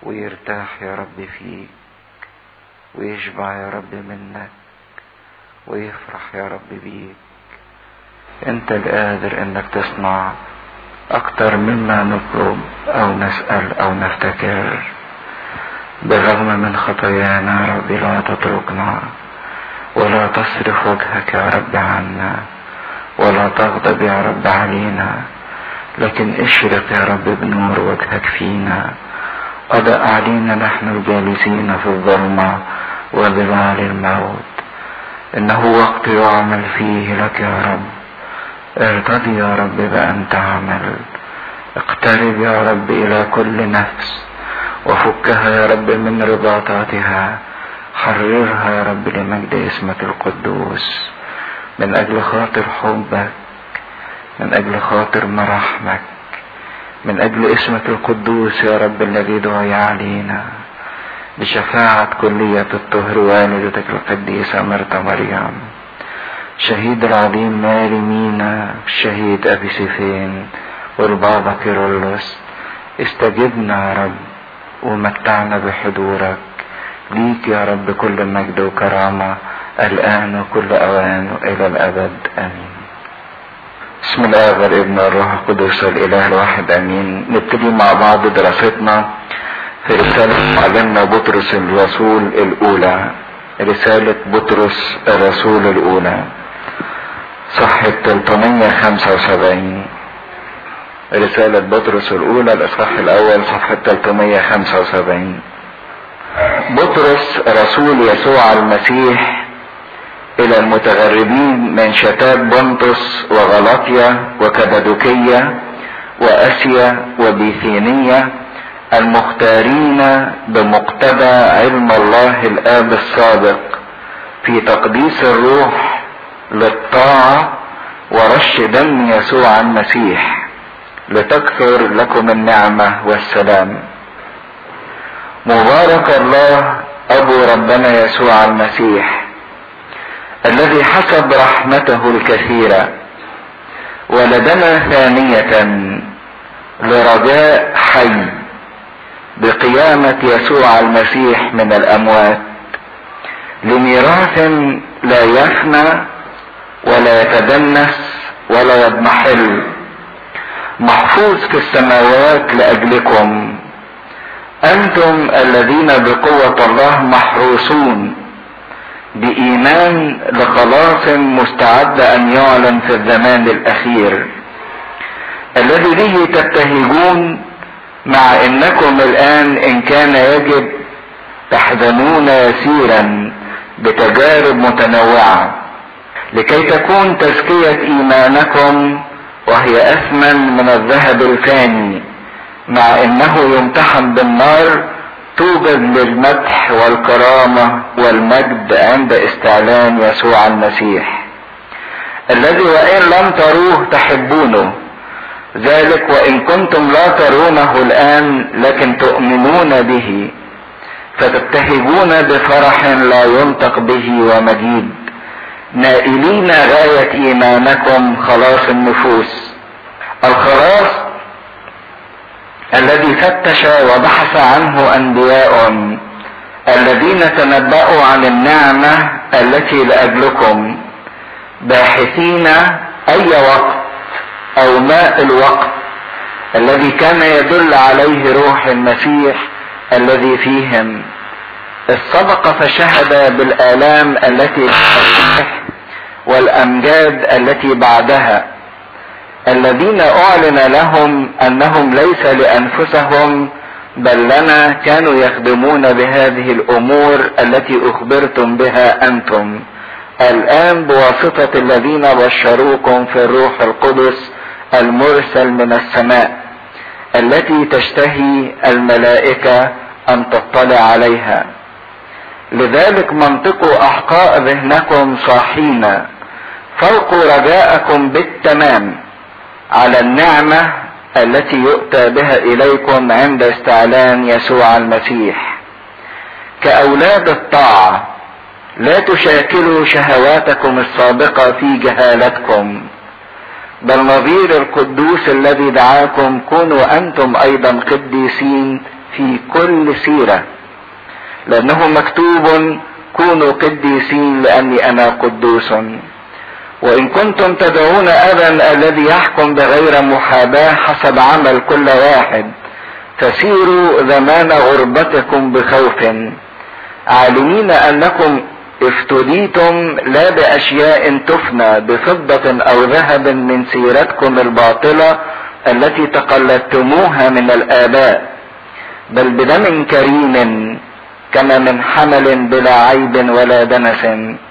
ويرتاح يا رب فيك ويشبع يا رب منك ويفرح يا رب بيك انت القادر انك تصنع اكتر مما نطلب او نسأل او نفتكر بالرغم من خطايانا يا رب لا تتركنا ولا تصرف وجهك يا رب عنا ولا تغضب يا رب علينا لكن اشرق يا رب بنور وجهك فينا أضأ علينا نحن الجالسين في الظلمة وظلال الموت إنه وقت يعمل فيه لك يا رب ارتضي يا رب بأن تعمل اقترب يا رب إلى كل نفس وفكها يا رب من رباطاتها حررها يا رب لمجد اسمك القدوس من أجل خاطر حبك من أجل خاطر مراحمك من أجل اسمك القدوس يا رب الذي دعي علينا بشفاعة كلية الطهر والدتك القديسة مرتا مريم شهيد العظيم ماري مينا الشهيد أبي سيفين والبابا كيرلس استجبنا يا رب ومتعنا بحضورك ليك يا رب كل مجد وكرامة الآن وكل أوان وإلى الأبد آمين بسم الله والابن والروح القدس الإله الواحد آمين نبتدي مع بعض دراستنا في رسالة معلمنا بطرس الرسول الأولى رسالة بطرس الرسول الأولى صحة 375 رسالة بطرس الأولى الإصحاح الأول صفحة 375 بطرس رسول يسوع المسيح إلى المتغربين من شتات بنطس وغلاطيا وكبدوكية وأسيا وبيثينية المختارين بمقتضى علم الله الآب السابق في تقديس الروح للطاعة ورش دم يسوع المسيح لتكثر لكم النعمة والسلام مبارك الله أبو ربنا يسوع المسيح الذي حسب رحمته الكثيرة ولدنا ثانية لرجاء حي بقيامة يسوع المسيح من الأموات لميراث لا يفنى ولا يتدنس ولا يضمحل محفوظ في السماوات لأجلكم أنتم الذين بقوة الله محروسون بإيمان لخلاص مستعد أن يعلن في الزمان الأخير الذي به تبتهجون مع انكم الان ان كان يجب تحزنون يسيرا بتجارب متنوعه لكي تكون تزكيه ايمانكم وهي اثمن من الذهب الفاني مع انه يمتحن بالنار توجد للمدح والكرامه والمجد عند استعلان يسوع المسيح الذي وان لم تروه تحبونه ذلك وان كنتم لا ترونه الان لكن تؤمنون به فتبتهجون بفرح لا ينطق به ومجيد نائلين غاية ايمانكم خلاص النفوس الخلاص الذي فتش وبحث عنه انبياء الذين تنبأوا عن النعمة التي لأجلكم باحثين أي وقت او ماء الوقت الذي كان يدل عليه روح المسيح الذي فيهم السبق فشهد بالالام التي والامجاد التي بعدها الذين اعلن لهم انهم ليس لانفسهم بل لنا كانوا يخدمون بهذه الامور التي اخبرتم بها انتم الان بواسطه الذين بشروكم في الروح القدس المرسل من السماء التي تشتهي الملائكة أن تطلع عليها لذلك منطقوا أحقاء ذهنكم صاحين فوقوا رجاءكم بالتمام على النعمة التي يؤتى بها إليكم عند استعلان يسوع المسيح كأولاد الطاعة لا تشاكلوا شهواتكم السابقة في جهالتكم بل نظير القدوس الذي دعاكم كونوا انتم ايضا قديسين في كل سيرة لأنه مكتوب كونوا قديسين لأني أنا قدوس وإن كنتم تدعون أبا الذي يحكم بغير محاباة حسب عمل كل واحد فسيروا زمان غربتكم بخوف عالمين أنكم افتديتم لا باشياء تفنى بفضة او ذهب من سيرتكم الباطلة التي تقلدتموها من الاباء بل بدم كريم كما من حمل بلا عيب ولا دنس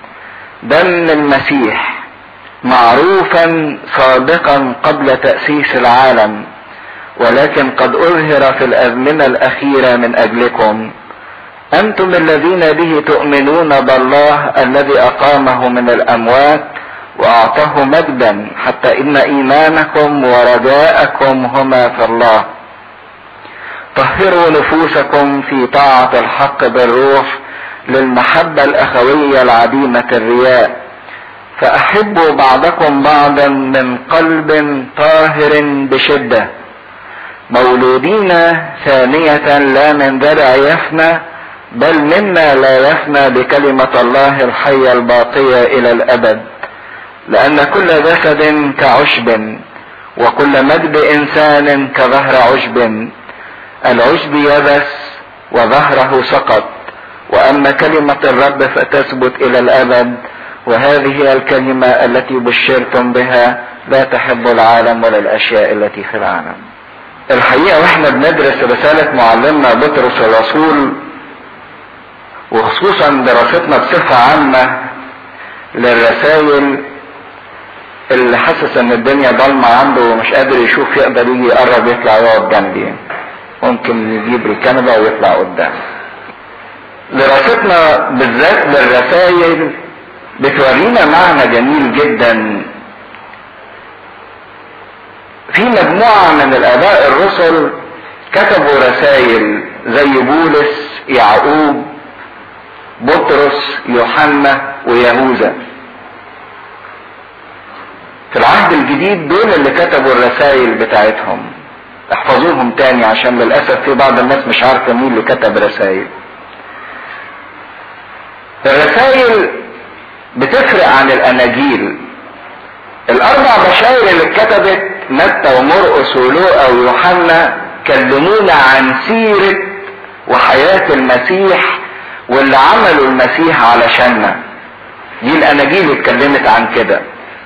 دم المسيح معروفا سابقا قبل تأسيس العالم ولكن قد اظهر في الازمنة الاخيرة من اجلكم انتم الذين به تؤمنون بالله الذي اقامه من الاموات واعطاه مجدا حتى ان ايمانكم ورجاءكم هما في الله طهروا نفوسكم في طاعة الحق بالروح للمحبة الاخوية العديمة الرياء فاحبوا بعضكم بعضا من قلب طاهر بشدة مولودين ثانية لا من درع يفنى بل مما لا يفنى بكلمة الله الحية الباقية إلى الأبد لأن كل جسد كعشب وكل مجد إنسان كظهر عشب العشب يبس وظهره سقط وأما كلمة الرب فتثبت إلى الأبد وهذه هي الكلمة التي بشرتم بها لا تحب العالم ولا الأشياء التي في العالم الحقيقة واحنا بندرس رسالة معلمنا بطرس الرسول وخصوصا دراستنا بصفة عامة للرسائل اللي حاسس ان الدنيا ضلمة عنده ومش قادر يشوف يقدر يجي يقرب يطلع يقعد جنبي ممكن يجيب الكنبة ويطلع قدام دراستنا بالذات للرسائل بتورينا معنى جميل جدا في مجموعة من الآباء الرسل كتبوا رسائل زي بولس يعقوب بطرس يوحنا ويهوذا في العهد الجديد دول اللي كتبوا الرسائل بتاعتهم احفظوهم تاني عشان للاسف في بعض الناس مش عارفه مين اللي كتب رسائل الرسائل بتفرق عن الاناجيل الاربع بشاير اللي اتكتبت متى ومرقس ولوقا ويوحنا كلمونا عن سيره وحياه المسيح واللي عمله المسيح علشاننا دي الاناجيل اتكلمت عن كده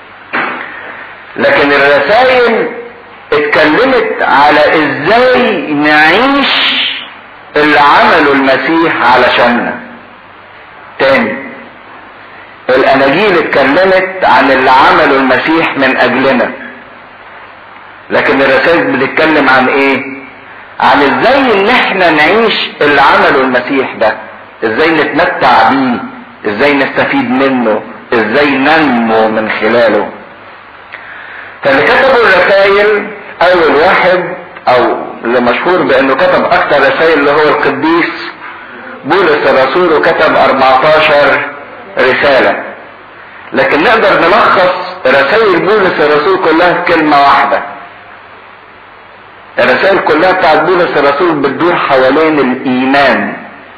لكن الرسائل اتكلمت على ازاي نعيش اللي عمله المسيح علشاننا تاني الاناجيل اتكلمت عن اللي عمله المسيح من اجلنا لكن الرسائل بتتكلم عن ايه عن ازاي ان احنا نعيش اللي عمله المسيح ده ازاي نتمتع بيه ازاي نستفيد منه ازاي ننمو من خلاله فاللي كتبوا الرسائل اول واحد او اللي مشهور بانه كتب اكتر رسائل اللي هو القديس بولس الرسول وكتب 14 رسالة لكن نقدر نلخص رسائل بولس الرسول كلها في كلمة واحدة الرسائل كلها بتاعت بولس الرسول بتدور حوالين الايمان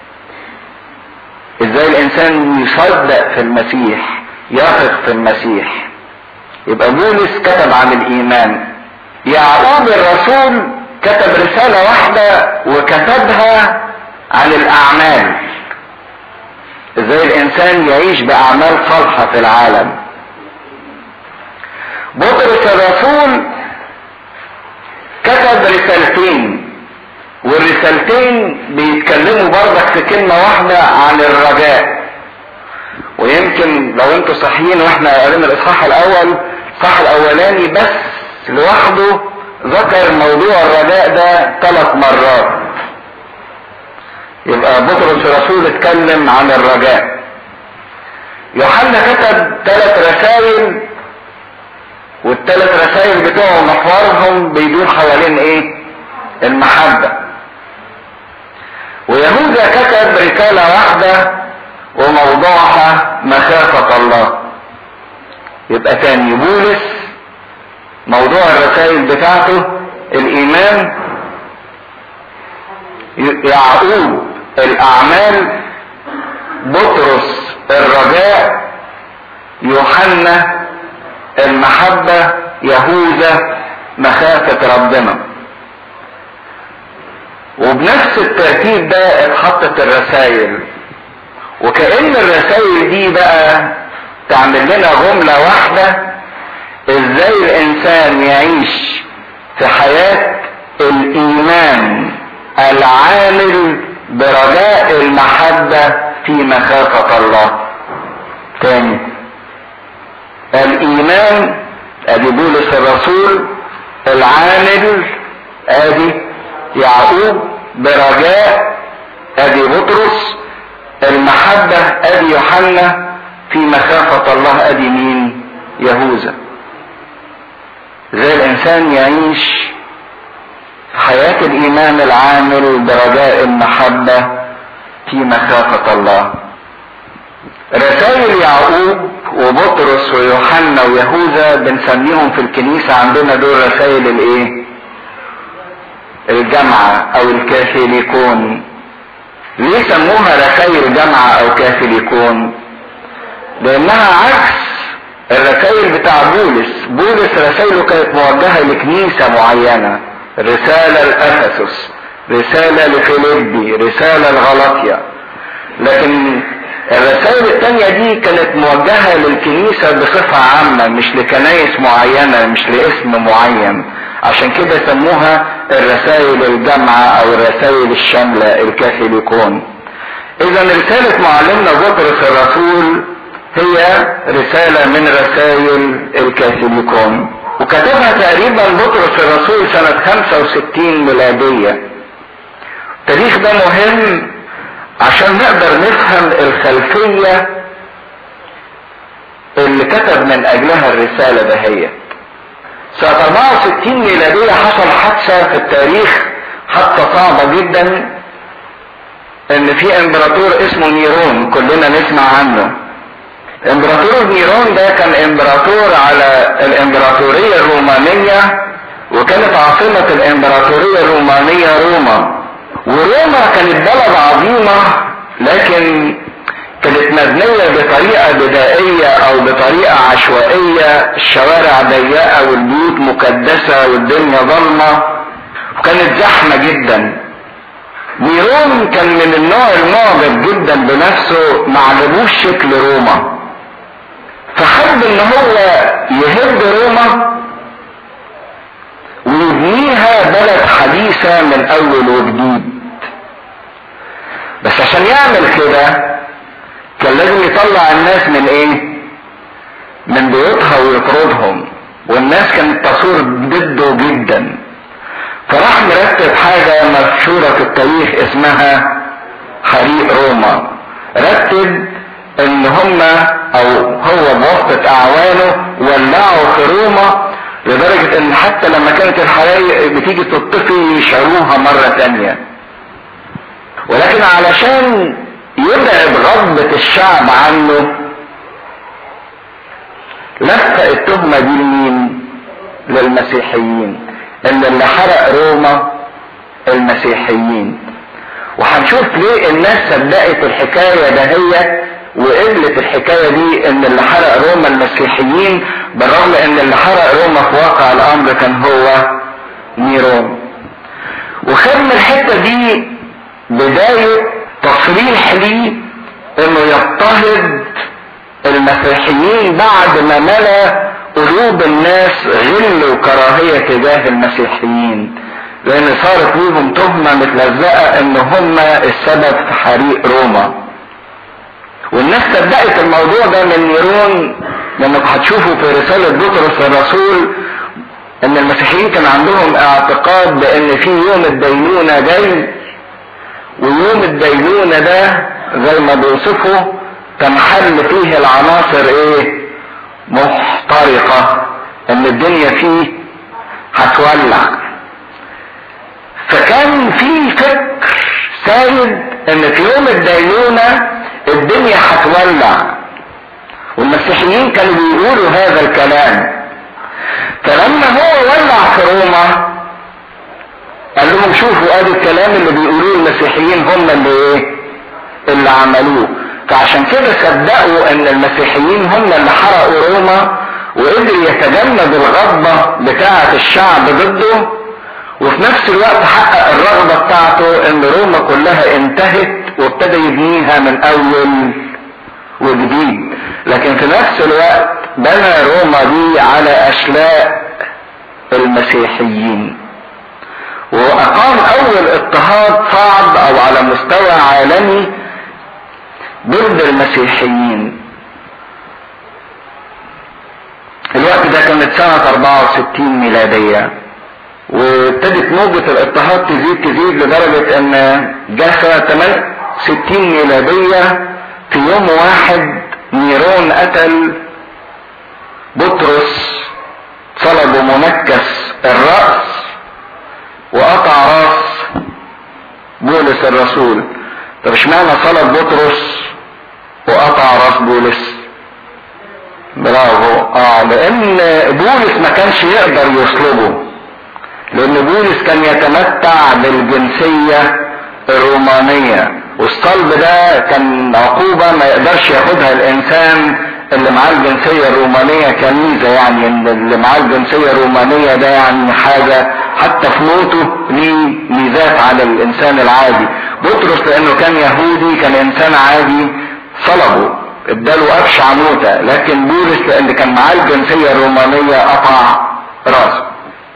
ازاي الانسان يصدق في المسيح يثق في المسيح يبقى بولس كتب عن الايمان يعقوب الرسول كتب رسالة واحدة وكتبها عن الاعمال ازاي الانسان يعيش باعمال صالحة في العالم بطرس الرسول كتب رسالتين والرسالتين بيتكلموا برضك في كلمة واحدة عن الرجاء ويمكن لو انتوا صحيين واحنا قرينا الاصحاح الاول الاصحاح الاولاني بس لوحده ذكر موضوع الرجاء ده ثلاث مرات يبقى بطرس الرسول اتكلم عن الرجاء يوحنا كتب ثلاث رسائل والثلاث رسائل بتوعه محورهم بيدور حوالين ايه المحبة ويهوذا كتب رسالة واحدة وموضوعها مخافة الله يبقى تاني بولس موضوع الرسائل بتاعته الايمان يعقوب الاعمال بطرس الرجاء يوحنا المحبة يهوذا مخافة ربنا وبنفس الترتيب ده اتحطت الرسائل وكأن الرسائل دي بقى تعمل لنا جملة واحدة ازاي الانسان يعيش في حياة الايمان العامل برجاء المحبة في مخافة الله تاني الايمان ادي بولس الرسول العامل ادي يعقوب برجاء ادي بطرس المحبة ادي يوحنا في مخافة الله ادي مين يهوذا زي الانسان يعيش حياة الايمان العامل برجاء المحبة في مخافة الله رسائل يعقوب وبطرس ويوحنا ويهوذا بنسميهم في الكنيسة عندنا دول رسائل الايه الجامعة او الكاثوليكون ليه سموها رسائل جامعة او كاثوليكون لانها عكس الرسائل بتاع بولس بولس رسائله كانت موجهة لكنيسة معينة رسالة لأفسس رسالة لفيليبي رسالة لغلطيا لكن الرسائل التانية دي كانت موجهة للكنيسة بصفة عامة مش لكنايس معينة مش لاسم معين عشان كده سموها الرسائل الجامعة او الرسائل الشاملة الكاثوليكون اذا رسالة معلمنا بطرس الرسول هي رسالة من رسائل الكاثوليكون وكتبها تقريبا بطرس الرسول سنة 65 ميلادية التاريخ ده مهم عشان نقدر نفهم الخلفية اللي كتب من اجلها الرسالة دهيت سنة 64 ميلادية حصل حادثة في التاريخ حادثة صعبة جدا ان في امبراطور اسمه نيرون كلنا نسمع عنه امبراطور نيرون ده كان امبراطور على الامبراطورية الرومانية وكانت عاصمة الامبراطورية الرومانية روما وروما كانت بلد عظيمة لكن كانت مبنية بطريقة بدائية او بطريقة عشوائية الشوارع ضيقة والبيوت مكدسة والدنيا ضلمة وكانت زحمة جدا نيرون كان من النوع المعجب جدا بنفسه ما عجبوش شكل روما فحب ان هو يهد روما ويبنيها بلد حديثة من اول وجديد بس عشان يعمل كده كان لازم يطلع الناس من ايه من بيوتها ويطردهم والناس كانت تصور ضده جدا فراح مرتب حاجة مشهورة في التاريخ اسمها حريق روما رتب ان هما او هو بواسطة اعوانه ولعوا في روما لدرجة ان حتى لما كانت الحرايق بتيجي تطفي يشعروها مرة تانية ولكن علشان يبعد غضبة الشعب عنه لف التهمة دي لمين للمسيحيين ان اللي حرق روما المسيحيين وهنشوف ليه الناس صدقت الحكاية دهيت وقبلت الحكاية دي ان اللي حرق روما المسيحيين بالرغم ان اللي حرق روما في واقع الامر كان هو نيرون وخد من الحتة دي بداية تصريح ليه انه يضطهد المسيحيين بعد ما ملا قلوب الناس غل وكراهية تجاه المسيحيين لان صارت ليهم تهمة متلزقة ان هم السبب في حريق روما والناس صدقت الموضوع ده من نيرون لانك هتشوفوا في رسالة بطرس الرسول ان المسيحيين كان عندهم اعتقاد بان في يوم الدينونة جاي ويوم الدينونة ده زي ما بيوصفوا تنحل فيه العناصر ايه محترقة ان الدنيا فيه هتولع فكان في فكر سايد ان في يوم الدينونة الدنيا هتولع والمسيحيين كانوا بيقولوا هذا الكلام فلما هو ولع في روما قال لهم لهم شوفوا ادي الكلام اللي بيقولوه المسيحيين هم اللي ايه اللي عملوه فعشان كده صدقوا ان المسيحيين هم اللي حرقوا روما وقدر يتجنب الغضبة بتاعة الشعب ضده وفي نفس الوقت حقق الرغبة بتاعته ان روما كلها انتهت وابتدى يبنيها من اول وجديد لكن في نفس الوقت بنى روما دي على اشلاء المسيحيين واقام اول اضطهاد صعب او على مستوى عالمي ضد المسيحيين الوقت ده كانت سنة 64 ميلادية وابتدت موجة الاضطهاد تزيد تزيد لدرجة ان جاء سنة 68 ميلادية في يوم واحد نيرون قتل بطرس صلب منكس الرأس وقطع راس بولس الرسول طب اشمعنى صلب بطرس وقطع راس بولس برافو اه لان بولس ما كانش يقدر يصلبه لان بولس كان يتمتع بالجنسية الرومانية والصلب ده كان عقوبة ما يقدرش ياخدها الانسان اللي معاه الجنسية الرومانية كميزة يعني ان اللي معاه الجنسية الرومانية ده يعني حاجة حتى في موته ليه ميزات على الانسان العادي بطرس لانه كان يهودي كان انسان عادي صلبه اداله ابشع موتة لكن بولس لان كان معاه الجنسية الرومانية قطع راسه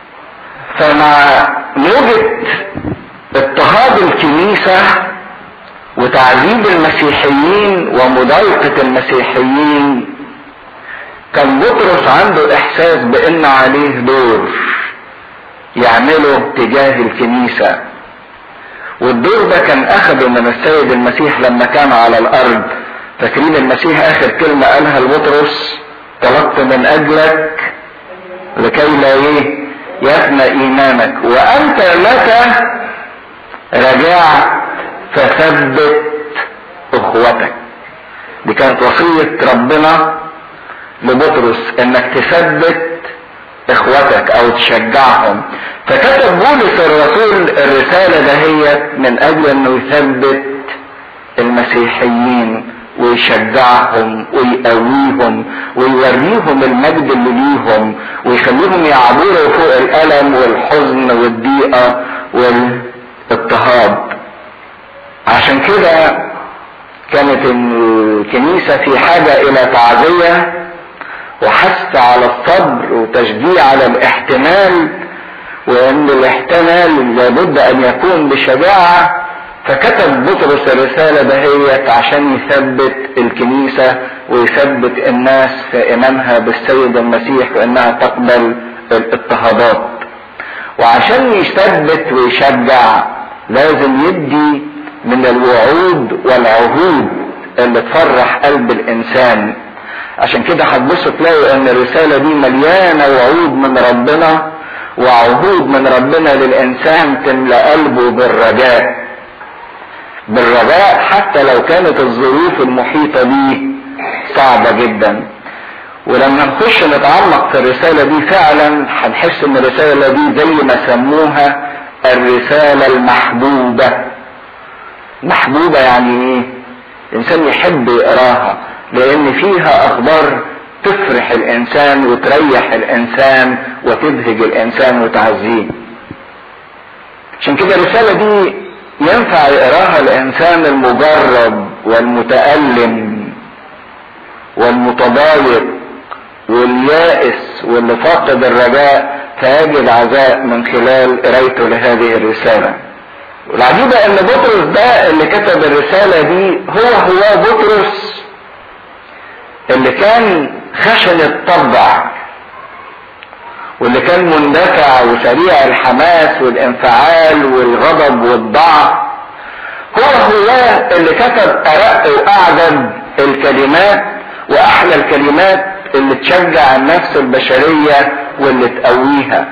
فمع موجة اضطهاد الكنيسة وتعذيب المسيحيين ومضايقة المسيحيين كان بطرس عنده احساس بان عليه دور يعمله تجاه الكنيسة والدور ده كان اخده من السيد المسيح لما كان على الارض فاكرين المسيح اخر كلمة قالها لبطرس طلبت من اجلك لكي لا ايه يفنى ايمانك وانت متى رجعت فثبت اخوتك دي كانت وصية ربنا لبطرس انك تثبت اخوتك او تشجعهم فكتب بولس الرسول الرسالة دهيت من اجل انه يثبت المسيحيين ويشجعهم ويقويهم ويوريهم المجد اللي ليهم ويخليهم يعبروا فوق الالم والحزن والضيقة والاضطهاد عشان كده كانت الكنيسة في حاجة الى تعزية وحث على الصبر وتشجيع على الاحتمال وان الاحتمال لابد ان يكون بشجاعة فكتب بطرس الرسالة دهيت عشان يثبت الكنيسة ويثبت الناس في ايمانها بالسيد المسيح وانها تقبل الاضطهادات وعشان يثبت ويشجع لازم يدي من الوعود والعهود اللي تفرح قلب الانسان عشان كده هتبصوا تلاقوا ان الرسالة دي مليانة وعود من ربنا وعهود من ربنا للانسان تملى قلبه بالرجاء بالرجاء حتى لو كانت الظروف المحيطة بيه صعبة جدا ولما نخش نتعمق في الرسالة دي فعلا هنحس ان الرسالة دي زي ما سموها الرسالة المحبوبة محبوبة يعني ايه الانسان يحب يقراها لان فيها اخبار تفرح الانسان وتريح الانسان وتبهج الانسان وتعزيه عشان كده الرسالة دي ينفع يقراها الانسان المجرب والمتألم والمتضايق واليائس واللي فاقد الرجاء فيجد عزاء من خلال قرايته لهذه الرسالة والعجيبة ان بطرس ده اللي كتب الرسالة دي هو هو بطرس اللي كان خشن الطبع واللي كان مندفع وسريع الحماس والانفعال والغضب والضعف هو هو اللي كتب ارق واعدد الكلمات واحلى الكلمات اللي تشجع النفس البشرية واللي تقويها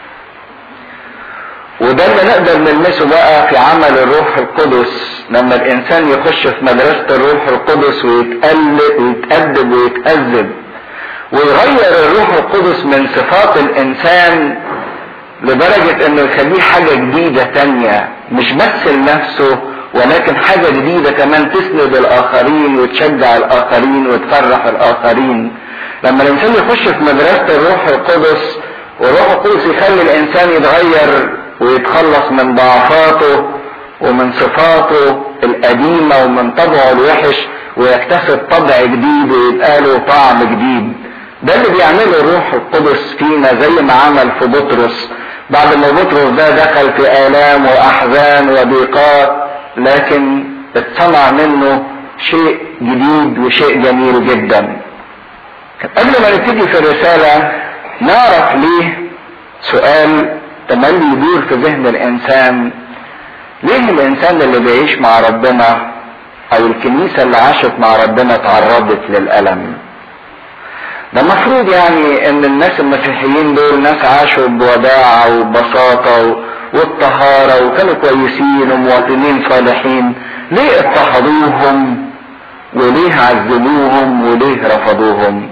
وده اللي نقدر نلمسه بقى في عمل الروح القدس لما الانسان يخش في مدرسة الروح القدس ويتقلب ويتأدب ويتأذب ويغير الروح القدس من صفات الانسان لدرجة انه يخليه حاجة جديدة تانية مش بس لنفسه ولكن حاجة جديدة كمان تسند الاخرين وتشجع الاخرين وتفرح الاخرين لما الانسان يخش في مدرسة الروح القدس والروح القدس يخلي الانسان يتغير ويتخلص من ضعفاته ومن صفاته القديمة ومن طبعه الوحش ويكتسب طبع جديد ويبقى له طعم جديد ده اللي بيعمله الروح القدس فينا زي ما عمل في بطرس بعد ما بطرس ده دخل في آلام وأحزان وضيقات لكن اتصنع منه شيء جديد وشيء جميل جدا قبل ما نبتدي في الرسالة نعرف ليه سؤال تملي يدور في ذهن الإنسان ليه الإنسان اللي بيعيش مع ربنا أو الكنيسة اللي عاشت مع ربنا تعرضت للألم ده المفروض يعني ان الناس المسيحيين دول ناس عاشوا بوداعة وببساطة والطهارة وكانوا كويسين ومواطنين صالحين ليه اضطهدوهم وليه عذبوهم وليه رفضوهم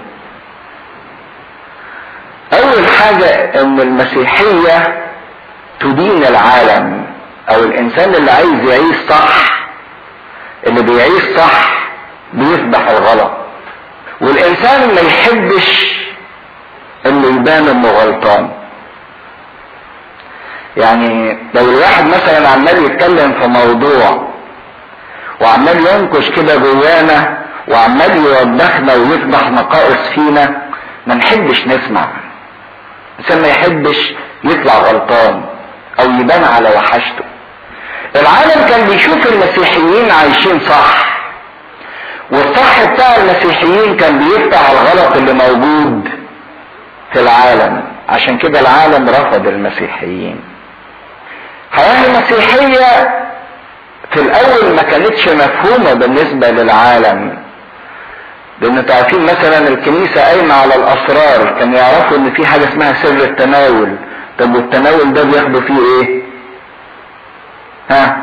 اول حاجة ان المسيحية تدين العالم او الانسان اللي عايز يعيش صح اللي بيعيش صح بيسبح الغلط والانسان ما يحبش انه يبان انه غلطان يعني لو الواحد مثلا عمال يتكلم في موضوع وعمال ينكش كده جوانا وعمال يوبخنا ويفضح نقائص فينا ما نحبش نسمع الانسان ما يحبش يطلع غلطان او يبان على وحشته العالم كان بيشوف المسيحيين عايشين صح والصح بتاع المسيحيين كان بيفتح الغلط اللي موجود في العالم عشان كده العالم رفض المسيحيين الحياة المسيحية في الأول ما كانتش مفهومة بالنسبة للعالم لأن تعرفين مثلا الكنيسة قايمة على الأسرار كانوا يعرفوا إن في حاجة اسمها سر التناول طب والتناول ده بياخدوا فيه إيه؟ ها؟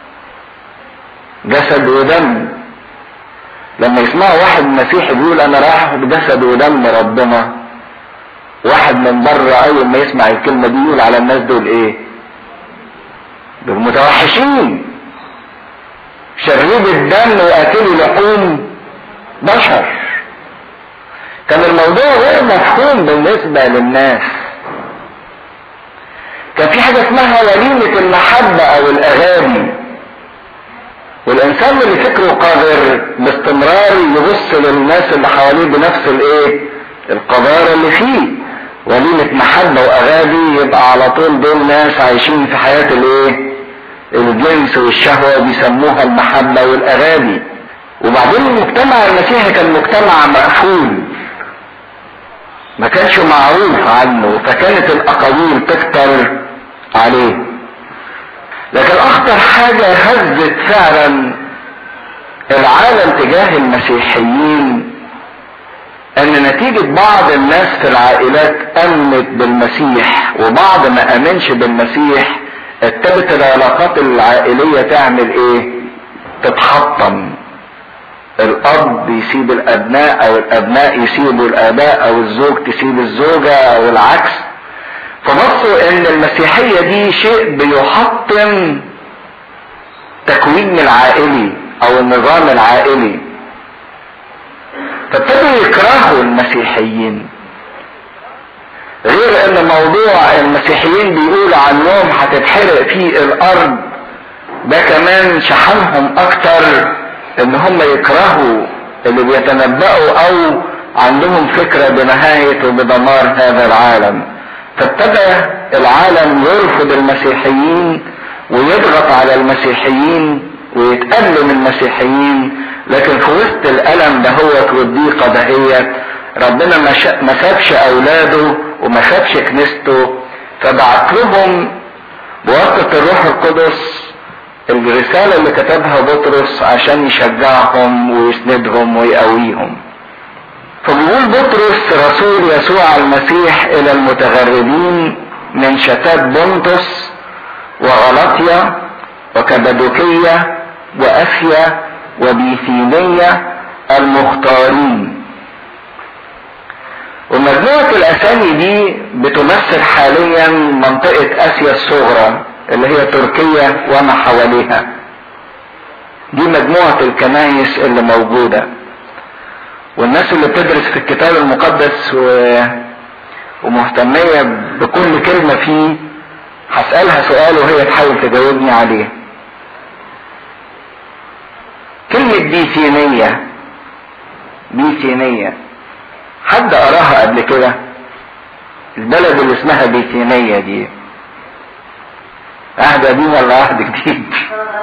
جسد ودم لما يسمعوا واحد مسيحي بيقول انا رايح اخد جسد ودم ربنا واحد من بره اول ما يسمع الكلمه دي يقول على الناس دول ايه دول متوحشين شريب الدم واكلوا لحوم بشر كان الموضوع غير مفهوم بالنسبه للناس كان في حاجه اسمها وليمه المحبه او الاغاني والانسان اللي فكره قادر باستمرار يبص للناس اللي حواليه بنفس الايه القذارة اللي فيه وليمة محبة واغاني يبقى على طول دول ناس عايشين في حياة الايه الجنس والشهوة بيسموها المحبة والاغاني وبعدين المجتمع المسيحي كان مجتمع مقفول ما كانش معروف عنه فكانت الاقاويل تكتر عليه لكن اخطر حاجة هزت فعلا العالم تجاه المسيحيين ان نتيجة بعض الناس في العائلات امنت بالمسيح وبعض ما امنش بالمسيح ابتدت العلاقات العائلية تعمل ايه تتحطم الاب يسيب الابناء او الابناء يسيبوا الاباء او الزوج تسيب الزوجة او العكس فبصوا ان المسيحية دي شيء بيحطم تكوين العائلي او النظام العائلي فابتدوا يكرهوا المسيحيين غير ان موضوع المسيحيين بيقولوا عنهم هتتحرق فيه الارض ده كمان شحنهم اكتر ان هم يكرهوا اللي بيتنبأوا او عندهم فكرة بنهاية وبدمار هذا العالم فابتدى العالم يرفض المسيحيين ويضغط على المسيحيين ويتألم المسيحيين لكن في وسط الألم دهوت والضيقة دهيت ربنا ما سابش أولاده وما سابش كنيسته فبعت لهم بواسطة الروح القدس الرسالة اللي كتبها بطرس عشان يشجعهم ويسندهم ويقويهم فبيقول بطرس رسول يسوع المسيح الى المتغربين من شتات بنطس وغلطيا وكبدوكية واسيا وبيثينية المختارين ومجموعة الاسامي دي بتمثل حاليا منطقة اسيا الصغرى اللي هي تركيا وما حواليها دي مجموعة الكنايس اللي موجودة والناس اللي بتدرس في الكتاب المقدس و... ومهتمية بكل كلمة فيه هسألها سؤال وهي تحاول تجاوبني عليه كلمة بيثينية بيثينية حد قراها قبل كده البلد اللي اسمها بيثينية دي عهد قديم ولا عهد جديد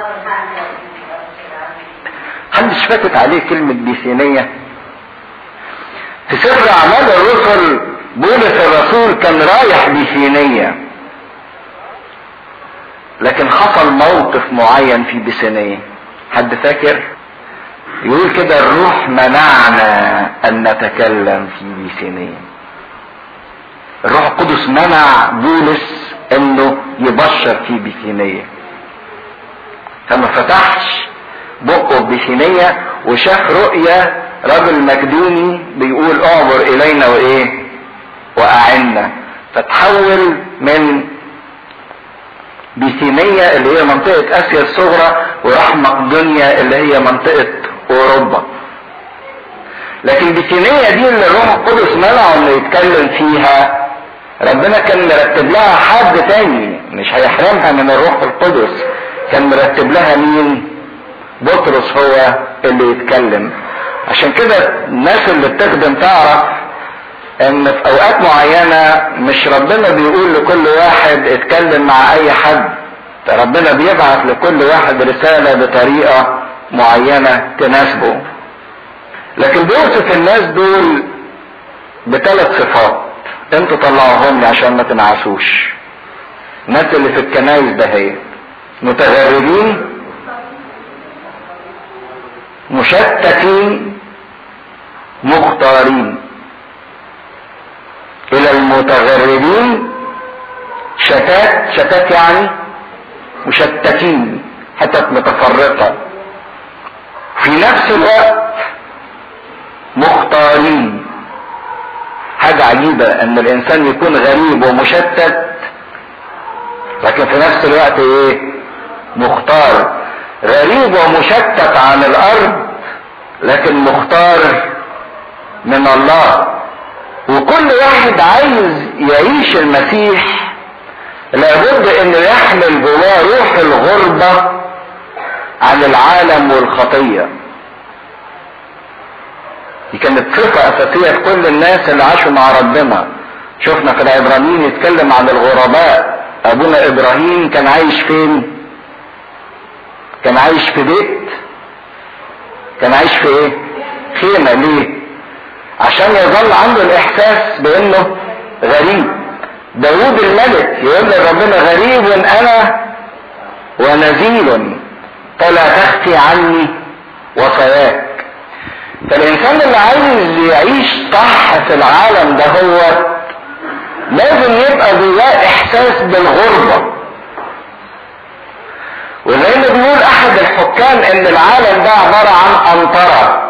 محدش فاتت عليه كلمة بيثينية في سفر أعمال الرسل بولس الرسول كان رايح بيثينية لكن حصل موقف معين في بيثينية حد فاكر؟ يقول كده الروح منعنا ان نتكلم في بيثينية الروح القدس منع بولس انه يبشر في بيثينية فما فتحش بقه بيثينية وشاف رؤية رجل مكدوني بيقول اعبر الينا وايه واعنا فتحول من بيثينية اللي هي منطقة اسيا الصغرى وراح مقدونيا اللي هي منطقة اوروبا لكن بيثينية دي اللي الروح القدس منعه انه يتكلم فيها ربنا كان مرتب لها حد تاني مش هيحرمها من الروح القدس كان مرتب لها مين بطرس هو اللي يتكلم عشان كده الناس اللي بتخدم تعرف ان في اوقات معينة مش ربنا بيقول لكل واحد اتكلم مع اي حد ربنا بيبعت لكل واحد رسالة بطريقة معينة تناسبه لكن بيوصف الناس دول بثلاث صفات انتوا طلعوهم لي عشان ما تنعسوش الناس اللي في الكنايس ده هي متغربين مشتتين مختارين الى المتغربين شتات شتات يعني مشتتين حتت متفرقة في نفس الوقت مختارين حاجة عجيبة ان الانسان يكون غريب ومشتت لكن في نفس الوقت ايه مختار غريب ومشتت عن الارض لكن مختار من الله وكل واحد عايز يعيش المسيح لابد انه يحمل جواه روح الغربة عن العالم والخطية دي كانت صفة اساسية في كل الناس اللي عاشوا مع ربنا شفنا في العبرانيين يتكلم عن الغرباء ابونا ابراهيم كان عايش فين كان عايش في بيت كان عايش في ايه خيمة ليه عشان يظل عنده الاحساس بانه غريب داود الملك يقول لربنا غريب انا ونزيل فلا تخفي عني وصاياك فالانسان اللي عايز يعيش صح في العالم ده هو لازم يبقى جواه احساس بالغربة وزي ما بيقول احد الحكام ان العالم ده عبارة عن انطرة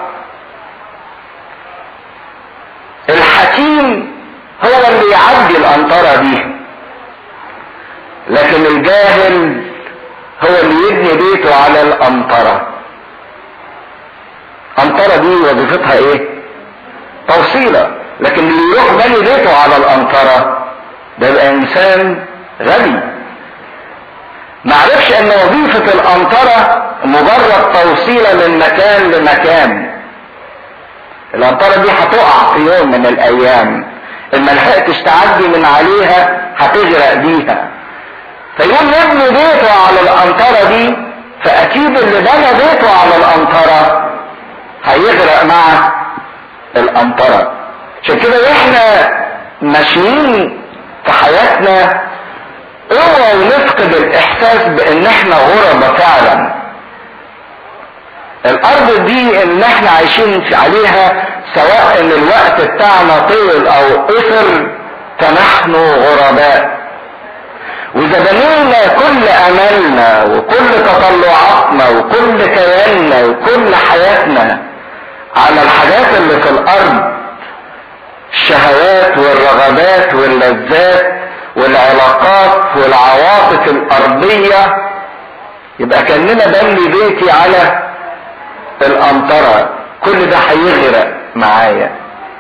الحكيم هو اللي يعدي الانطرة دي لكن الجاهل هو اللي يبني بيته على الانطرة انطرة دي وظيفتها ايه توصيلة لكن اللي يروح بني بيته على الانطرة ده يبقى انسان غبي معرفش ان وظيفة الانطرة مجرد توصيلة من مكان لمكان الانطرة دي هتقع في يوم من الايام ان ما لحقتش تعدي من عليها هتغرق بيها فيقوم يبني بيته على الانطرة دي فاكيد اللي بنى بيته على الانطرة هيغرق مع الانطرة عشان كده واحنا ماشيين في حياتنا اوعوا نفقد الاحساس بان احنا غربة فعلا الارض دي ان احنا عايشين عليها سواء ان الوقت بتاعنا طول او قصر فنحن غرباء واذا بنينا كل املنا وكل تطلعاتنا وكل كياننا وكل حياتنا على الحاجات اللي في الارض الشهوات والرغبات واللذات والعلاقات والعواطف الارضية يبقى كاننا بني بيتي على القنطرة كل ده هيغرق معايا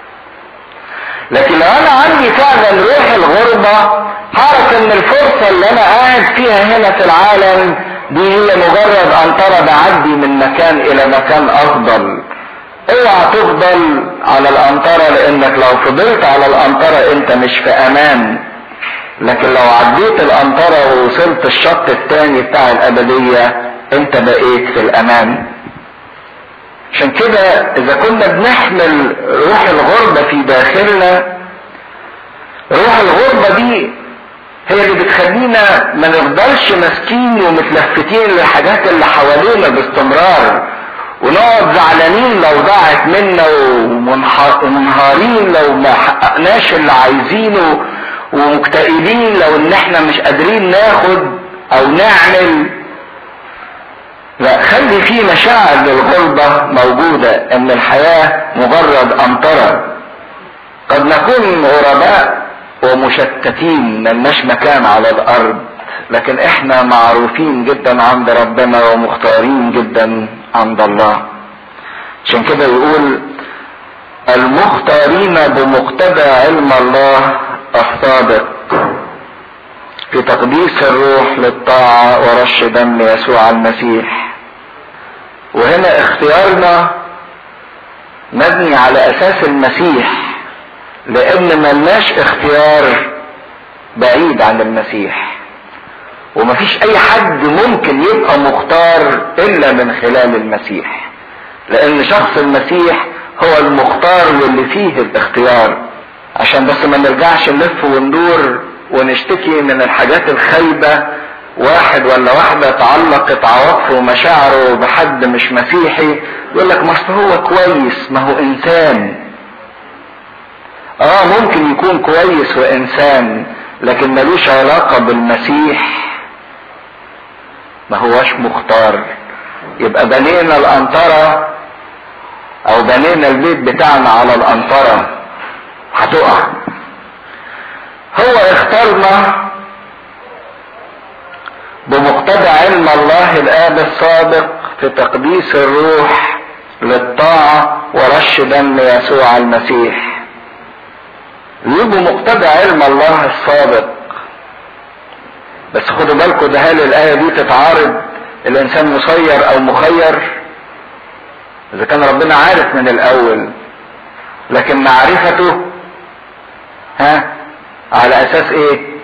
لكن لو انا عندي فعلا روح الغربة هعرف ان الفرصة اللي انا قاعد فيها هنا في العالم دي هي مجرد قنطرة بعدي من مكان الى مكان افضل اوعى تفضل على القنطرة لانك لو فضلت على القنطرة انت مش في امان لكن لو عديت القنطرة ووصلت الشط التاني بتاع الابدية انت بقيت في الامان عشان كده اذا كنا بنحمل روح الغربة في داخلنا روح الغربة دي هي اللي بتخلينا ما نفضلش ماسكين ومتلفتين للحاجات اللي حوالينا باستمرار ونقعد زعلانين لو ضاعت منا ومنهارين لو ما حققناش اللي عايزينه ومكتئبين لو ان احنا مش قادرين ناخد او نعمل لا خلي في مشاعر للغربة موجودة ان الحياة مجرد امطرة قد نكون غرباء ومشتتين ملناش مكان على الارض لكن احنا معروفين جدا عند ربنا ومختارين جدا عند الله عشان كده يقول المختارين بمقتضى علم الله الصادق في تقديس الروح للطاعة ورش دم يسوع المسيح وهنا اختيارنا مبني على اساس المسيح لان ملناش اختيار بعيد عن المسيح ومفيش اي حد ممكن يبقى مختار الا من خلال المسيح لان شخص المسيح هو المختار واللي فيه الاختيار عشان بس ما نرجعش نلف وندور ونشتكي من الحاجات الخايبة واحد ولا واحدة تعلقت عواطفه ومشاعره بحد مش مسيحي يقول لك ما هو كويس ما هو انسان اه ممكن يكون كويس وانسان لكن ملوش علاقة بالمسيح ما هوش مختار يبقى بنينا القنطرة او بنينا البيت بتاعنا على القنطرة هتقع هو اختارنا بمقتضى علم الله الاب الصادق في تقديس الروح للطاعة ورش دم يسوع المسيح يجوا مقتضى علم الله الصادق بس خدوا بالكم ده هل الآية دي تتعارض الإنسان مسير أو مخير إذا كان ربنا عارف من الأول لكن معرفته ها على أساس إيه؟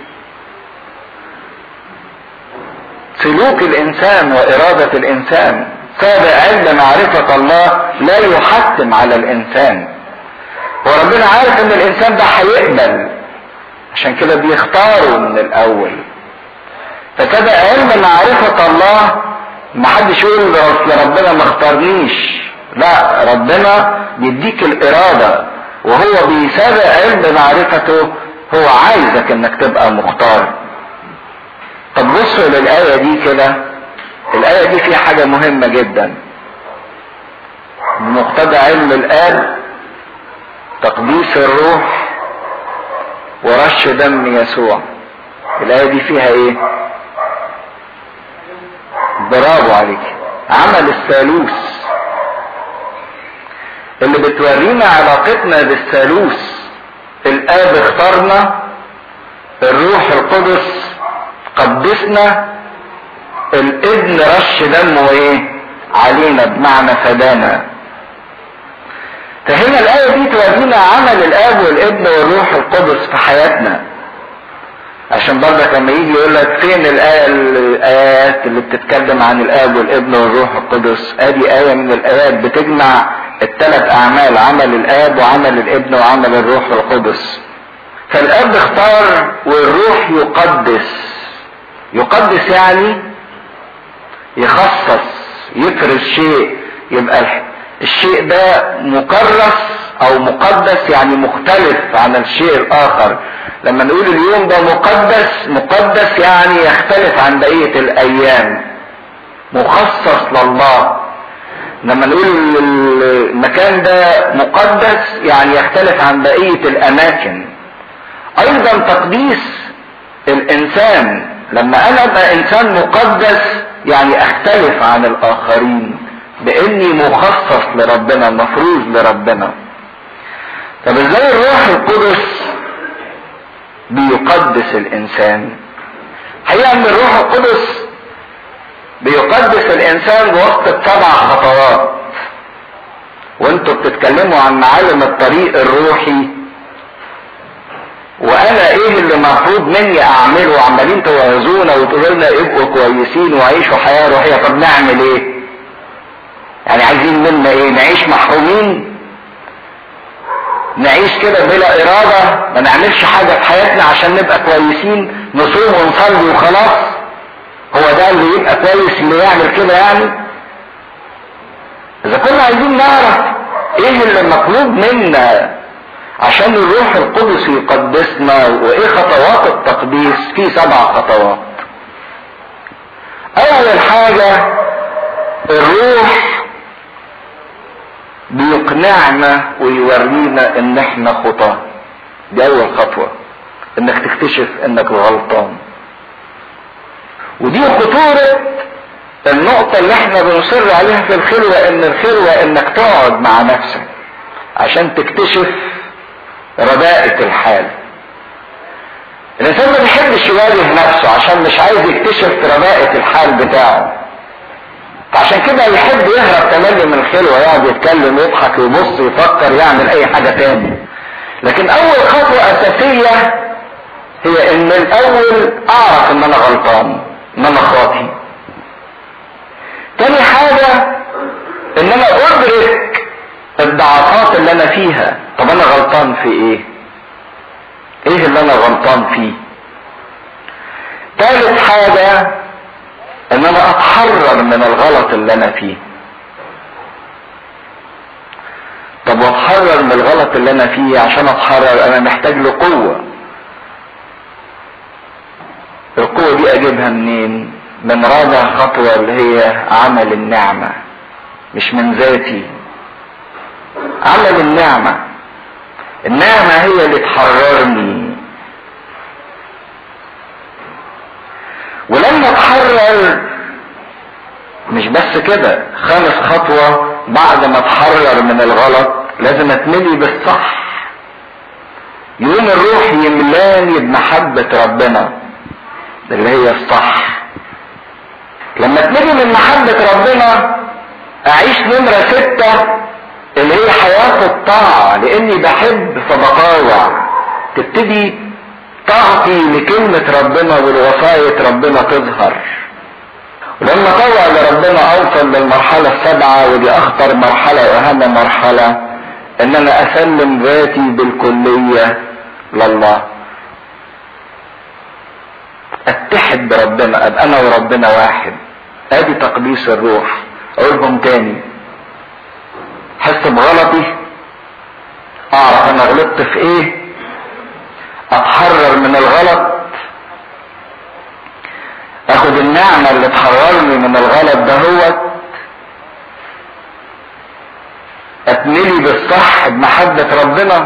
سلوك الإنسان وإرادة الإنسان سابع علم معرفة الله لا يحتم على الإنسان وربنا عارف إن الإنسان ده هيقبل عشان كده بيختاره من الأول فكده علم معرفة الله ما حدش يقول اصل ربنا ما اختارنيش لا ربنا بيديك الإرادة وهو بيسابق علم معرفته هو عايزك انك تبقى مختار طب بصوا للآية دي كده الآية دي فيها حاجة مهمة جدا بمقتضى علم الآب تقديس الروح ورش دم يسوع الآية دي فيها ايه برافو عليك عمل الثالوث اللي بتورينا علاقتنا بالثالوث الاب اختارنا الروح القدس قدسنا الابن رش دمه ايه علينا بمعنى فدانا فهنا الآية دي تورينا عمل الآب والابن والروح القدس في حياتنا عشان برضك لما يجي يقول لك فين الآية الآيات اللي بتتكلم عن الآب والابن والروح القدس ادي آية من الآيات بتجمع الثلاث أعمال عمل الآب وعمل الابن وعمل الروح القدس فالآب اختار والروح يقدس يقدس يعني يخصص يفرز شيء يبقى الشيء ده مكرس او مقدس يعني مختلف عن الشيء الاخر لما نقول اليوم ده مقدس مقدس يعني يختلف عن بقية الايام مخصص لله لما نقول المكان ده مقدس يعني يختلف عن بقية الاماكن ايضا تقديس الانسان لما انا ابقى انسان مقدس يعني اختلف عن الاخرين باني مخصص لربنا مفروض لربنا طب ازاي الروح القدس بيقدس الانسان حقيقة ان الروح القدس بيقدس الانسان بواسطة سبع خطوات وانتوا بتتكلموا عن معالم الطريق الروحي وانا ايه اللي المفروض مني اعمله عمالين توعظونا وتقولوا لنا ابقوا كويسين وعيشوا حياه روحيه طب نعمل ايه؟ يعني عايزين منا ايه؟ نعيش محرومين؟ نعيش كده بلا اراده ما نعملش حاجه في حياتنا عشان نبقى كويسين نصوم ونصلي وخلاص هو ده اللي يبقى كويس اللي يعمل كده يعني اذا كنا عايزين نعرف ايه اللي مطلوب منا عشان الروح القدس يقدسنا وايه خطوات التقديس في سبع خطوات اول حاجة الروح بيقنعنا ويورينا ان احنا خطاة دي اول خطوة انك تكتشف انك غلطان ودي خطورة النقطة اللي احنا بنصر عليها في الخلوة ان الخلوة انك تقعد مع نفسك عشان تكتشف رداءة الحال الانسان ما بيحبش يواجه نفسه عشان مش عايز يكتشف رداءة الحال بتاعه فعشان كده يحب يهرب تملي من الخلوة يقعد يتكلم يضحك ويبص يفكر يعمل اي حاجة تاني لكن اول خطوة اساسية هي ان الاول اعرف ان انا غلطان ان انا خاطي تاني حاجة ان انا ادرك الضعفات اللي انا فيها طب انا غلطان في ايه ايه اللي انا غلطان فيه تالت حاجة ان انا اتحرر من الغلط اللي انا فيه طب واتحرر من الغلط اللي انا فيه عشان اتحرر انا محتاج له قوة القوة دي اجيبها منين من رابع خطوة اللي هي عمل النعمة مش من ذاتي عمل النعمة النعمة هي اللي تحررني ولما اتحرر مش بس كده خامس خطوة بعد ما اتحرر من الغلط لازم اتملي بالصح يقوم الروح يملاني بمحبة ربنا اللي هي الصح لما اتملي من محبة ربنا اعيش نمرة ستة اللي هي حياة الطاعة لاني بحب فبطاوع تبتدي طاعتي لكلمة ربنا ولوصاية ربنا تظهر ولما طوع لربنا اوصل للمرحلة السابعة ودي اخطر مرحلة واهم مرحلة ان انا اسلم ذاتي بالكلية لله اتحد بربنا ابقى انا وربنا واحد ادي تقديس الروح اقولهم تاني احس بغلطي اعرف انا غلطت في ايه اتحرر من الغلط اخد النعمة اللي تحررني من الغلط ده هو اتملي بالصح بمحبة ربنا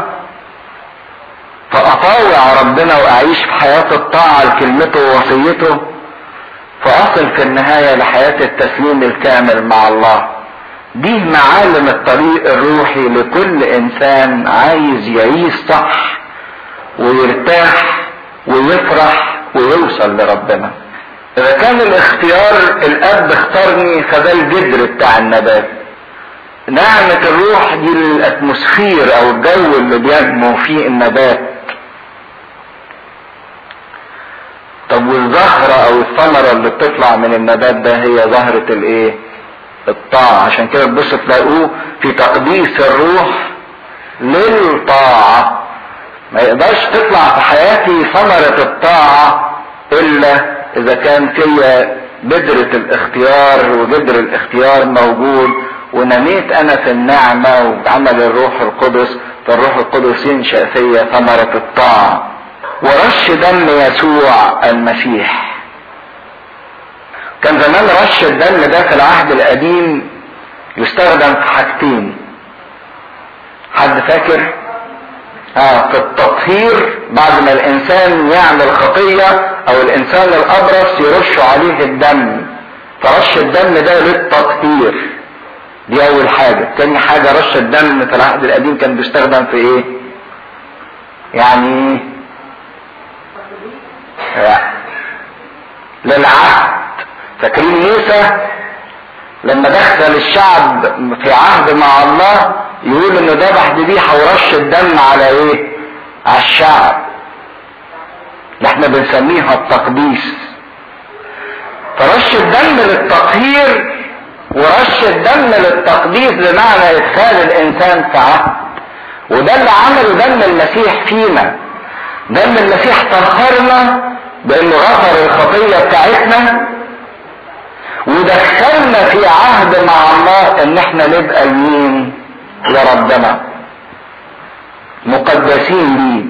فاطاوع ربنا واعيش في حياة الطاعة لكلمته ووصيته فاصل في النهاية لحياة التسليم الكامل مع الله دي معالم الطريق الروحي لكل انسان عايز يعيش صح ويرتاح ويفرح ويوصل لربنا اذا كان الاختيار الاب اختارني فده الجدر بتاع النبات نعمة الروح دي الاتموسفير او الجو اللي بينمو فيه النبات طب والزهرة او الثمرة اللي بتطلع من النبات ده هي زهرة الايه الطاعة عشان كده تبص تلاقوه في تقديس الروح للطاعة ما يقدرش تطلع في حياتي ثمرة الطاعة الا اذا كان فيا بذرة الاختيار وجذر الاختيار موجود ونميت انا في النعمة وعمل الروح القدس فالروح القدس ينشأ فيا ثمرة الطاعة ورش دم يسوع المسيح كان زمان رش الدم ده في العهد القديم يستخدم في حاجتين حد فاكر اه في التطهير بعد ما الانسان يعمل خطية او الانسان الابرص يرش عليه الدم فرش الدم ده للتطهير دي اول حاجة تاني حاجة رش الدم في العهد القديم كان بيستخدم في ايه يعني لا. للعهد فاكرين موسى لما دخل الشعب في عهد مع الله يقول انه ذبح ذبيحه ورش الدم على ايه؟ على الشعب. ده احنا بنسميها التقديس. فرش الدم للتطهير ورش الدم للتقديس بمعنى ادخال الانسان في عهد. وده اللي عمله دم المسيح فينا. دم المسيح طهرنا بانه غفر الخطيه بتاعتنا ودخلنا في عهد مع الله ان احنا نبقى لمين لربنا مقدسين ليه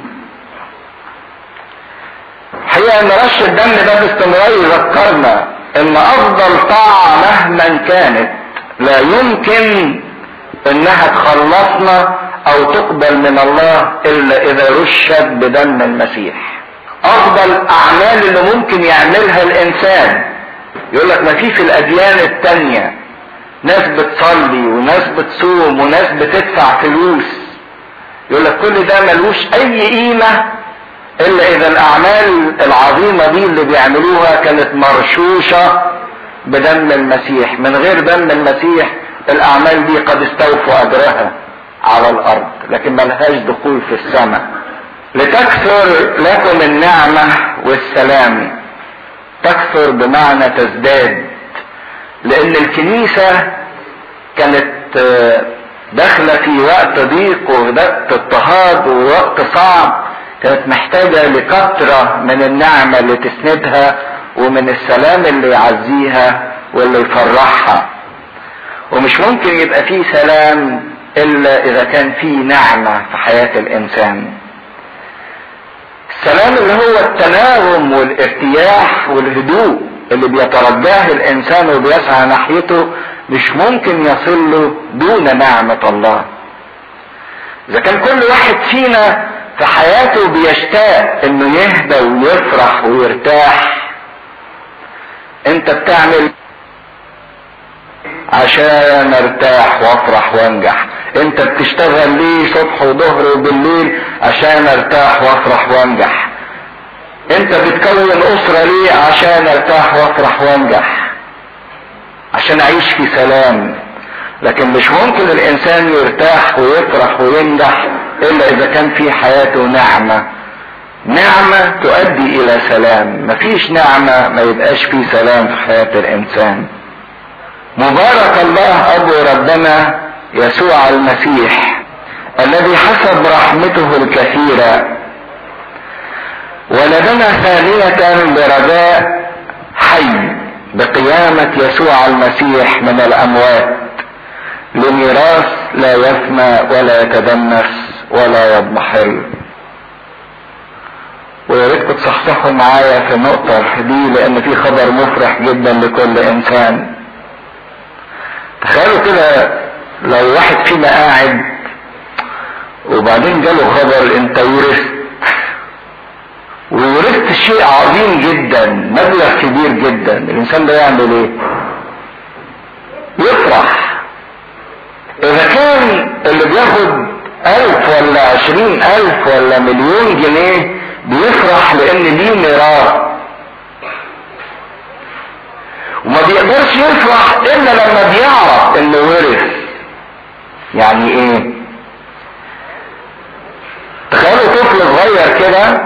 حقيقة ان رش الدم ده باستمرار يذكرنا ان افضل طاعة مهما كانت لا يمكن انها تخلصنا او تقبل من الله الا اذا رشت بدم المسيح افضل اعمال اللي ممكن يعملها الانسان يقول لك ما في في الاديان التانية ناس بتصلي وناس بتصوم وناس بتدفع فلوس يقول لك كل ده ملوش اي قيمة الا اذا الاعمال العظيمة دي اللي بيعملوها كانت مرشوشة بدم المسيح من غير دم المسيح الاعمال دي قد استوفوا اجرها على الارض لكن ملهاش دخول في السماء لتكثر لكم النعمة والسلام تكثر بمعنى تزداد لان الكنيسة كانت داخلة في وقت ضيق ووقت اضطهاد ووقت صعب كانت محتاجة لكثرة من النعمة اللي تسندها ومن السلام اللي يعزيها واللي يفرحها ومش ممكن يبقى فيه سلام الا اذا كان فيه نعمة في حياة الانسان السلام اللي هو التناغم والارتياح والهدوء اللي بيترجاه الانسان وبيسعى ناحيته مش ممكن يصل له دون نعمة الله اذا كان كل واحد فينا في حياته بيشتاق انه يهدى ويفرح ويرتاح انت بتعمل عشان ارتاح وافرح وانجح انت بتشتغل ليه صبح وظهر وبالليل عشان ارتاح وافرح وانجح انت بتكون اسرة ليه عشان ارتاح وافرح وانجح عشان اعيش في سلام لكن مش ممكن الانسان يرتاح ويفرح وينجح الا اذا كان في حياته نعمة نعمة تؤدي الى سلام مفيش نعمة ما يبقاش في سلام في حياة الانسان مبارك الله ابو ربنا يسوع المسيح الذي حسب رحمته الكثيرة ولدنا ثانية برجاء حي بقيامة يسوع المسيح من الأموات لميراث لا يفنى ولا يتدنس ولا يضمحل ويا ريت تصحصحوا معايا في النقطة دي لأن في خبر مفرح جدا لكل إنسان. تخيلوا كده لو واحد فينا قاعد وبعدين جاله خبر انت ورثت وورثت شيء عظيم جدا مبلغ كبير جدا الانسان ده يعمل ايه يفرح اذا كان اللي بياخد الف ولا عشرين الف ولا مليون جنيه بيفرح لان ليه ميراث وما بيقدرش يفرح الا لما بيعرف انه ورث يعني ايه تخيلوا طفل صغير كده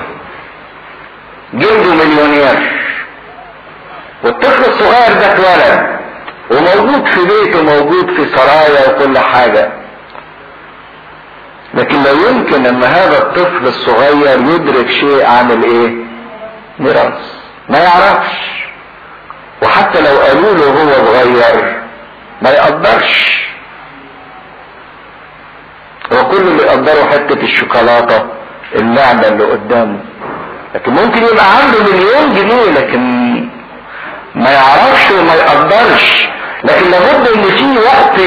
جلده مليونير والطفل الصغير ده اتولد وموجود في بيته موجود في سرايا وكل حاجة لكن لا يمكن ان هذا الطفل الصغير يدرك شيء عن الايه ميراث ما يعرفش وحتى لو قالوا له هو صغير ما يقدرش هو كل اللي يقدره حتة الشوكولاتة اللعبة اللي قدامه لكن ممكن يبقى عنده مليون جنيه لكن ما يعرفش وما يقدرش لكن لابد ان في وقت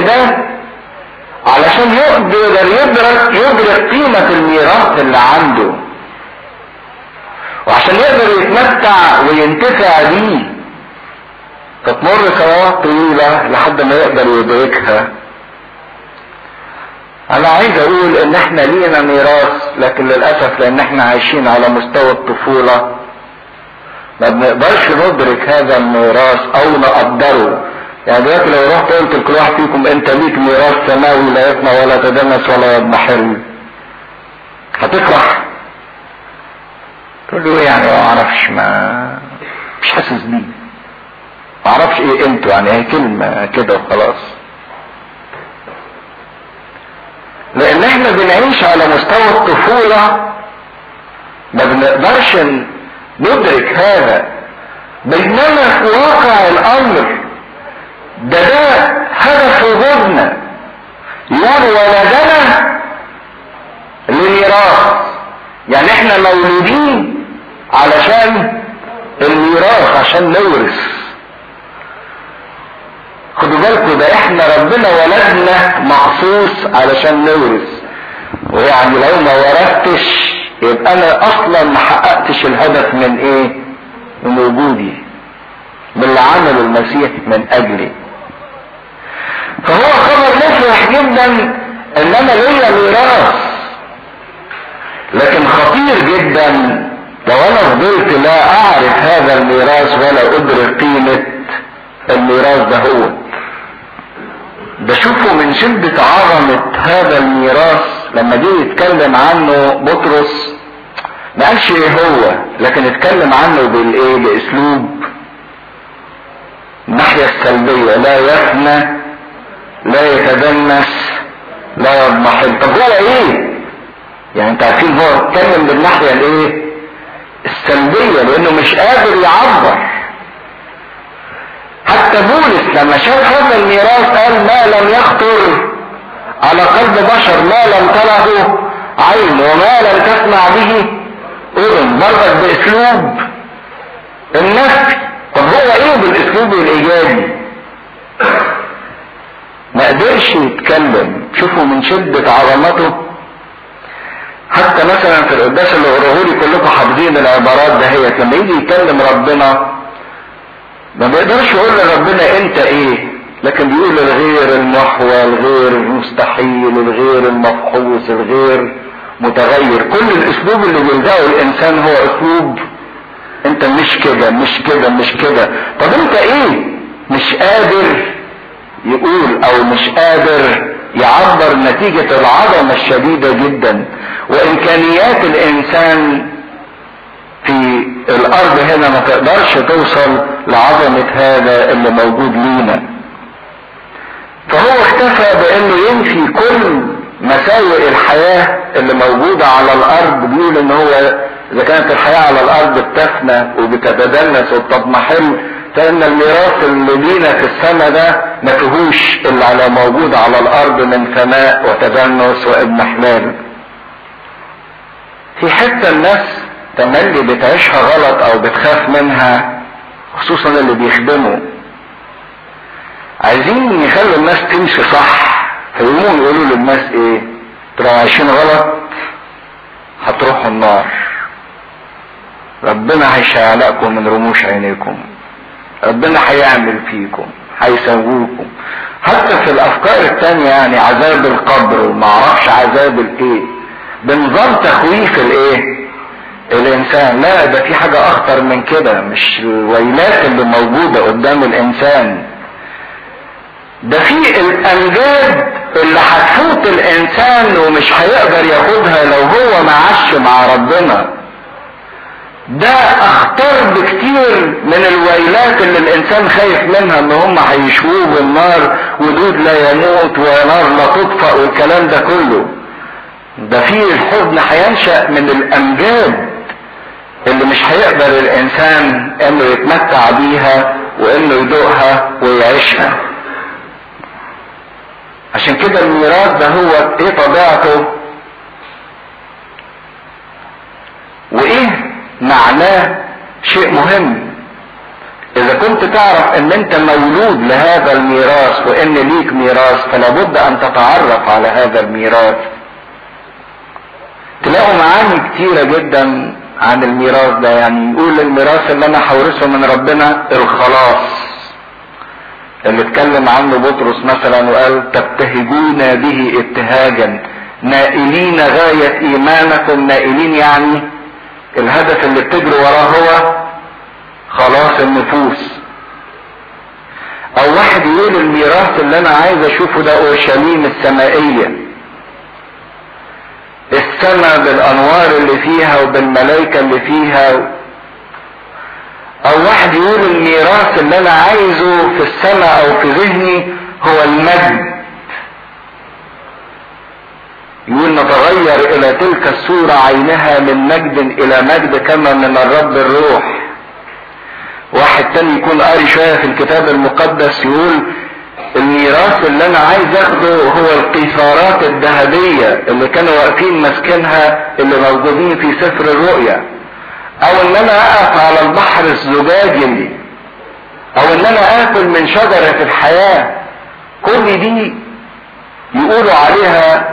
ده علشان يقدر يدرك يدرك قيمة الميراث اللي عنده وعشان يقدر يتمتع وينتفع بيه فتمر سنوات طويلة لحد ما يقدر يدركها انا عايز اقول ان احنا لينا ميراث لكن للاسف لان احنا عايشين على مستوى الطفولة ما بنقدرش ندرك هذا الميراث او نقدره يعني دلوقتي لو رحت قلت لكل واحد فيكم انت ليك ميراث سماوي لا يفنى ولا تدنس ولا يضمحل هتفرح تقول له يعني ما اعرفش ما مش حاسس بيه ما اعرفش ايه قيمته يعني هي كلمه كده وخلاص لان احنا بنعيش على مستوى الطفوله ما بنقدرش ندرك هذا بينما في واقع الامر ده ده هدف وجودنا يقول ولدنا لميراث يعني احنا مولودين علشان الميراث عشان نورث خدوا بالكم ده احنا ربنا ولدنا مخصوص علشان نورث ويعني لو ما ورثتش يبقى انا اصلا ما حققتش الهدف من ايه من وجودي من اللي عمله المسيح من اجلي فهو خبر مفرح جدا ان انا ليا ميراث لكن خطير جدا لو انا فضلت لا اعرف هذا الميراث ولا ادرك قيمة الميراث ده هو بشوفه من شدة عظمة هذا الميراث لما جه يتكلم عنه بطرس ما قالش ايه هو لكن اتكلم عنه بالايه باسلوب الناحية السلبية لا يفنى لا يتدنس لا يضمحل طب هو ايه يعني انت عارفين هو اتكلم بالناحية الايه السلبية لانه مش قادر يعبر حتى بولس لما شاف هذا الميراث قال ما لم يخطر على قلب بشر ما لم تره عين وما لم تسمع به اذن برضك باسلوب النفي طب هو ايه بالاسلوب الايجابي ما قدرش يتكلم شوفوا من شدة عظمته حتى مثلا في القداس اللي قراه لي كلكم حافظين العبارات دهيت لما يجي يكلم ربنا ما بيقدرش يقول لربنا انت ايه لكن بيقول الغير المحوى الغير المستحيل الغير المفحوص الغير متغير كل الاسلوب اللي بيلجأه الانسان هو اسلوب انت مش كده مش كده مش كده طب انت ايه مش قادر يقول او مش قادر يعبر نتيجة العظمة الشديدة جدا وامكانيات الانسان في الارض هنا ما تقدرش توصل لعظمة هذا اللي موجود لينا فهو اكتفى بانه ينفي كل مساوئ الحياة اللي موجودة على الارض بيقول ان هو اذا كانت الحياة على الارض بتفنى وبتتدنس وبتضمحل فان الميراث اللي لينا في السماء ده ما فيهوش اللي على موجود على الارض من فناء وتدنس واضمحلال في حتة الناس تملي بتعيشها غلط او بتخاف منها خصوصا اللي بيخدموا عايزين يخلوا الناس تمشي صح فيقوموا يقولوا للناس ايه ترى عايشين غلط هتروحوا النار ربنا هيشعلقكم من رموش عينيكم ربنا هيعمل فيكم هيسويكم حتى في الافكار التانية يعني عذاب القبر وما اعرفش عذاب الايه بنظام تخويف الايه الانسان لا ده في حاجة اخطر من كده مش الويلات اللي موجودة قدام الانسان ده في الامجاد اللي هتفوت الانسان ومش هيقدر ياخدها لو هو ما عاش مع ربنا ده اخطر بكتير من الويلات اللي الانسان خايف منها ان هم هيشووه بالنار ودود لا يموت ونار لا تطفأ والكلام ده كله ده في الحزن هينشأ من الامجاد اللي مش هيقدر الانسان انه يتمتع بيها وانه يدوقها ويعيشها عشان كده الميراث ده هو ايه طبيعته وايه معناه شيء مهم اذا كنت تعرف ان انت مولود لهذا الميراث وان ليك ميراث فلا بد ان تتعرف على هذا الميراث تلاقوا معاني كتيرة جدا عن الميراث ده يعني يقول الميراث اللي انا هورثه من ربنا الخلاص اللي اتكلم عنه بطرس مثلا وقال تبتهجون به ابتهاجا نائلين غاية ايمانكم نائلين يعني الهدف اللي بتجروا وراه هو خلاص النفوس او واحد يقول الميراث اللي انا عايز اشوفه ده اورشليم السمائية السماء بالانوار اللي فيها وبالملائكة اللي فيها او واحد يقول الميراث اللي انا عايزه في السماء او في ذهني هو المجد يقول نتغير الى تلك الصورة عينها من مجد الى مجد كما من الرب الروح واحد تاني يكون قاري شوية في الكتاب المقدس يقول الميراث اللي انا عايز اخده هو القيثارات الذهبية اللي كانوا واقفين ماسكينها اللي موجودين في سفر الرؤيا او ان انا اقف على البحر الزجاجي او ان انا اكل من شجرة الحياة كل دي يقولوا عليها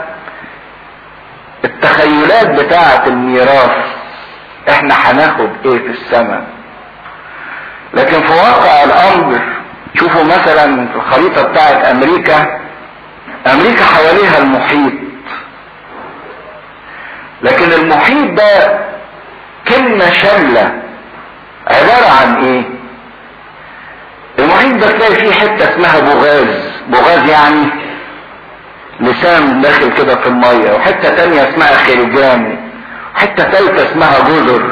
التخيلات بتاعة الميراث احنا هناخد ايه في السماء لكن في واقع الامر شوفوا مثلا في الخريطة بتاعت امريكا امريكا حواليها المحيط لكن المحيط ده كلمة شاملة عبارة عن ايه المحيط ده تلاقي فيه حتة اسمها بوغاز بوغاز يعني لسان داخل كده في المية وحتة تانية اسمها خلجان وحتة تالتة اسمها جزر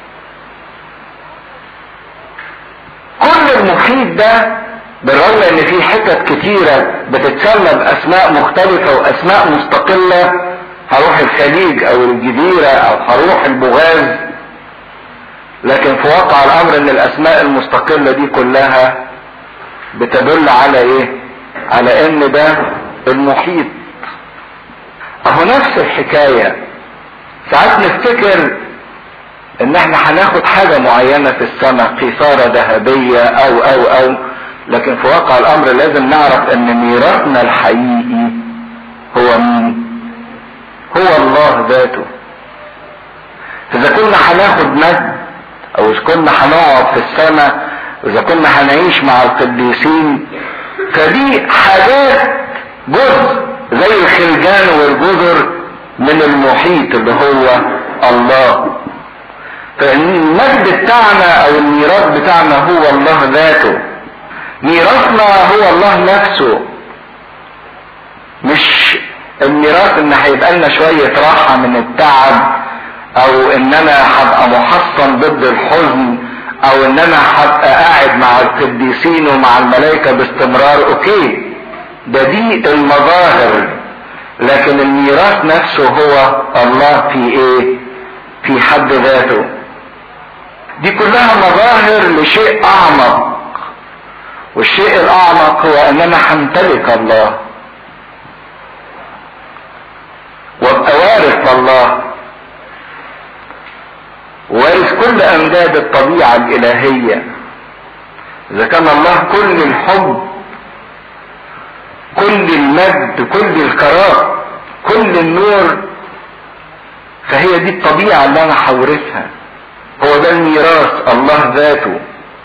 كل المحيط ده بالرغم ان في حتت كتيرة بتتسمى باسماء مختلفة واسماء مستقلة هروح الخليج او الجزيرة او هروح البغاز لكن في واقع الامر ان الاسماء المستقلة دي كلها بتدل على ايه على ان ده المحيط اهو نفس الحكاية ساعات نفتكر ان احنا هناخد حاجة معينة في السماء قيثارة ذهبية او او او لكن في واقع الامر لازم نعرف ان ميراثنا الحقيقي هو مين هو الله ذاته اذا كنا هناخد مجد او اذا كنا هنقعد في السماء اذا كنا هنعيش مع القديسين فدي حاجات جزء زي الخلجان والجزر من المحيط اللي هو الله فالمجد بتاعنا او الميراث بتاعنا هو الله ذاته ميراثنا هو الله نفسه مش الميراث ان هيبقى لنا شوية راحة من التعب او ان انا هبقى محصن ضد الحزن او ان انا هبقى قاعد مع القديسين ومع الملائكة باستمرار اوكي ده دي المظاهر لكن الميراث نفسه هو الله في ايه في حد ذاته دي كلها مظاهر لشيء اعمق والشيء الاعمق هو اننا همتلك الله وابقى وارث الله وارث كل امجاد الطبيعة الالهية اذا كان الله كل الحب كل المجد كل الكرام كل النور فهي دي الطبيعة اللي انا هورثها هو ده الميراث الله ذاته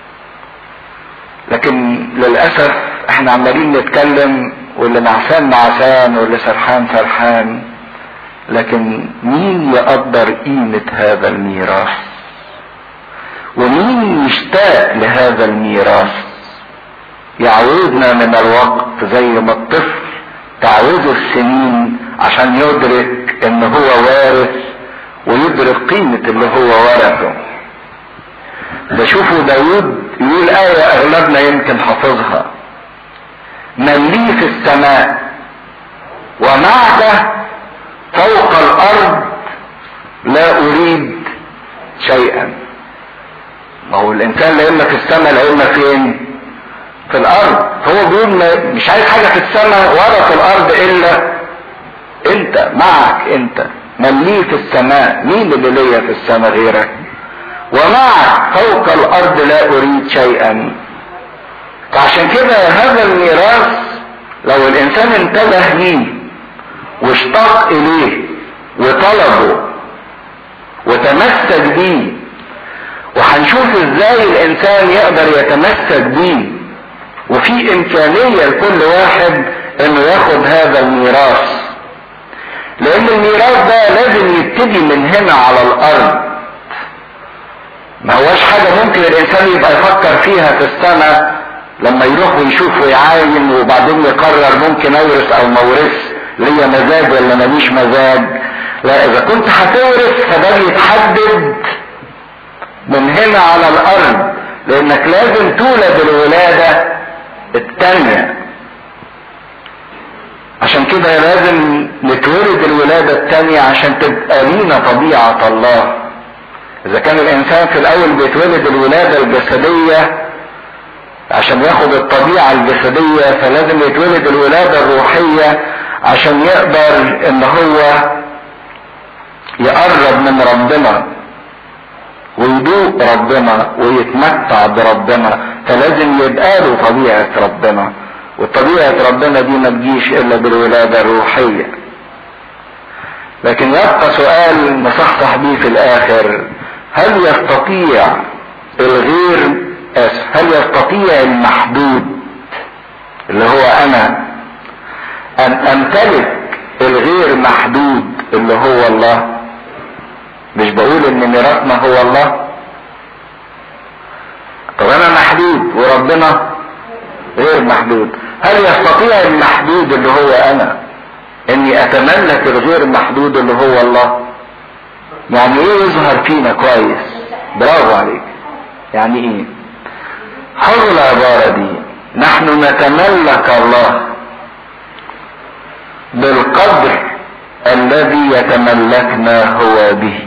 لكن للأسف احنا عمالين نتكلم واللي نعسان نعسان واللي سرحان سرحان لكن مين يقدر قيمة هذا الميراث ومين يشتاق لهذا الميراث يعودنا من الوقت زي ما الطفل تعوده السنين عشان يدرك ان هو وارث ويدرك قيمة اللي هو ورثه ده شوفوا داود يقول آية أغلبنا يمكن حافظها من لي في السماء ومعك فوق الأرض لا أريد شيئا ما هو الإنسان لا إما في السماء لا إما فين في الأرض هو بيقول مش عايز حاجة في السماء ولا في الأرض إلا أنت معك أنت من لي في السماء مين اللي ليا في السماء غيرك ومعك فوق الارض لا اريد شيئا فعشان كده هذا الميراث لو الانسان انتبه ليه واشتاق اليه وطلبه وتمسك بيه وهنشوف ازاي الانسان يقدر يتمسك بيه وفي امكانية لكل واحد انه ياخد هذا الميراث لان الميراث ده لازم يبتدي من هنا على الارض ما هواش حاجة ممكن الانسان يبقى يفكر فيها في السنة لما يروح ويشوف ويعاين وبعدين يقرر ممكن اورث او ما اورث ليا مزاج ولا ماليش مزاج لا اذا كنت هتورث فده يتحدد من هنا على الارض لانك لازم تولد الولادة التانية عشان كده لازم نتولد الولادة التانية عشان تبقى لينا طبيعة الله اذا كان الانسان في الاول بيتولد الولادة الجسدية عشان ياخد الطبيعة الجسدية فلازم يتولد الولادة الروحية عشان يقدر ان هو يقرب من ربنا ويدوق ربنا ويتمتع بربنا فلازم يبقى له طبيعة ربنا وطبيعة ربنا دي ما تجيش الا بالولادة الروحية لكن يبقى سؤال نصحصح بيه في الاخر هل يستطيع الغير اسف هل يستطيع المحدود اللي هو انا ان امتلك الغير محدود اللي هو الله مش بقول ان ميراثنا هو الله طب انا محدود وربنا غير محدود هل يستطيع المحدود اللي هو انا اني اتملك الغير محدود اللي هو الله يعني ايه يظهر فينا كويس برافو عليك يعني ايه حر العبارة دي نحن نتملك الله بالقدر الذي يتملكنا هو به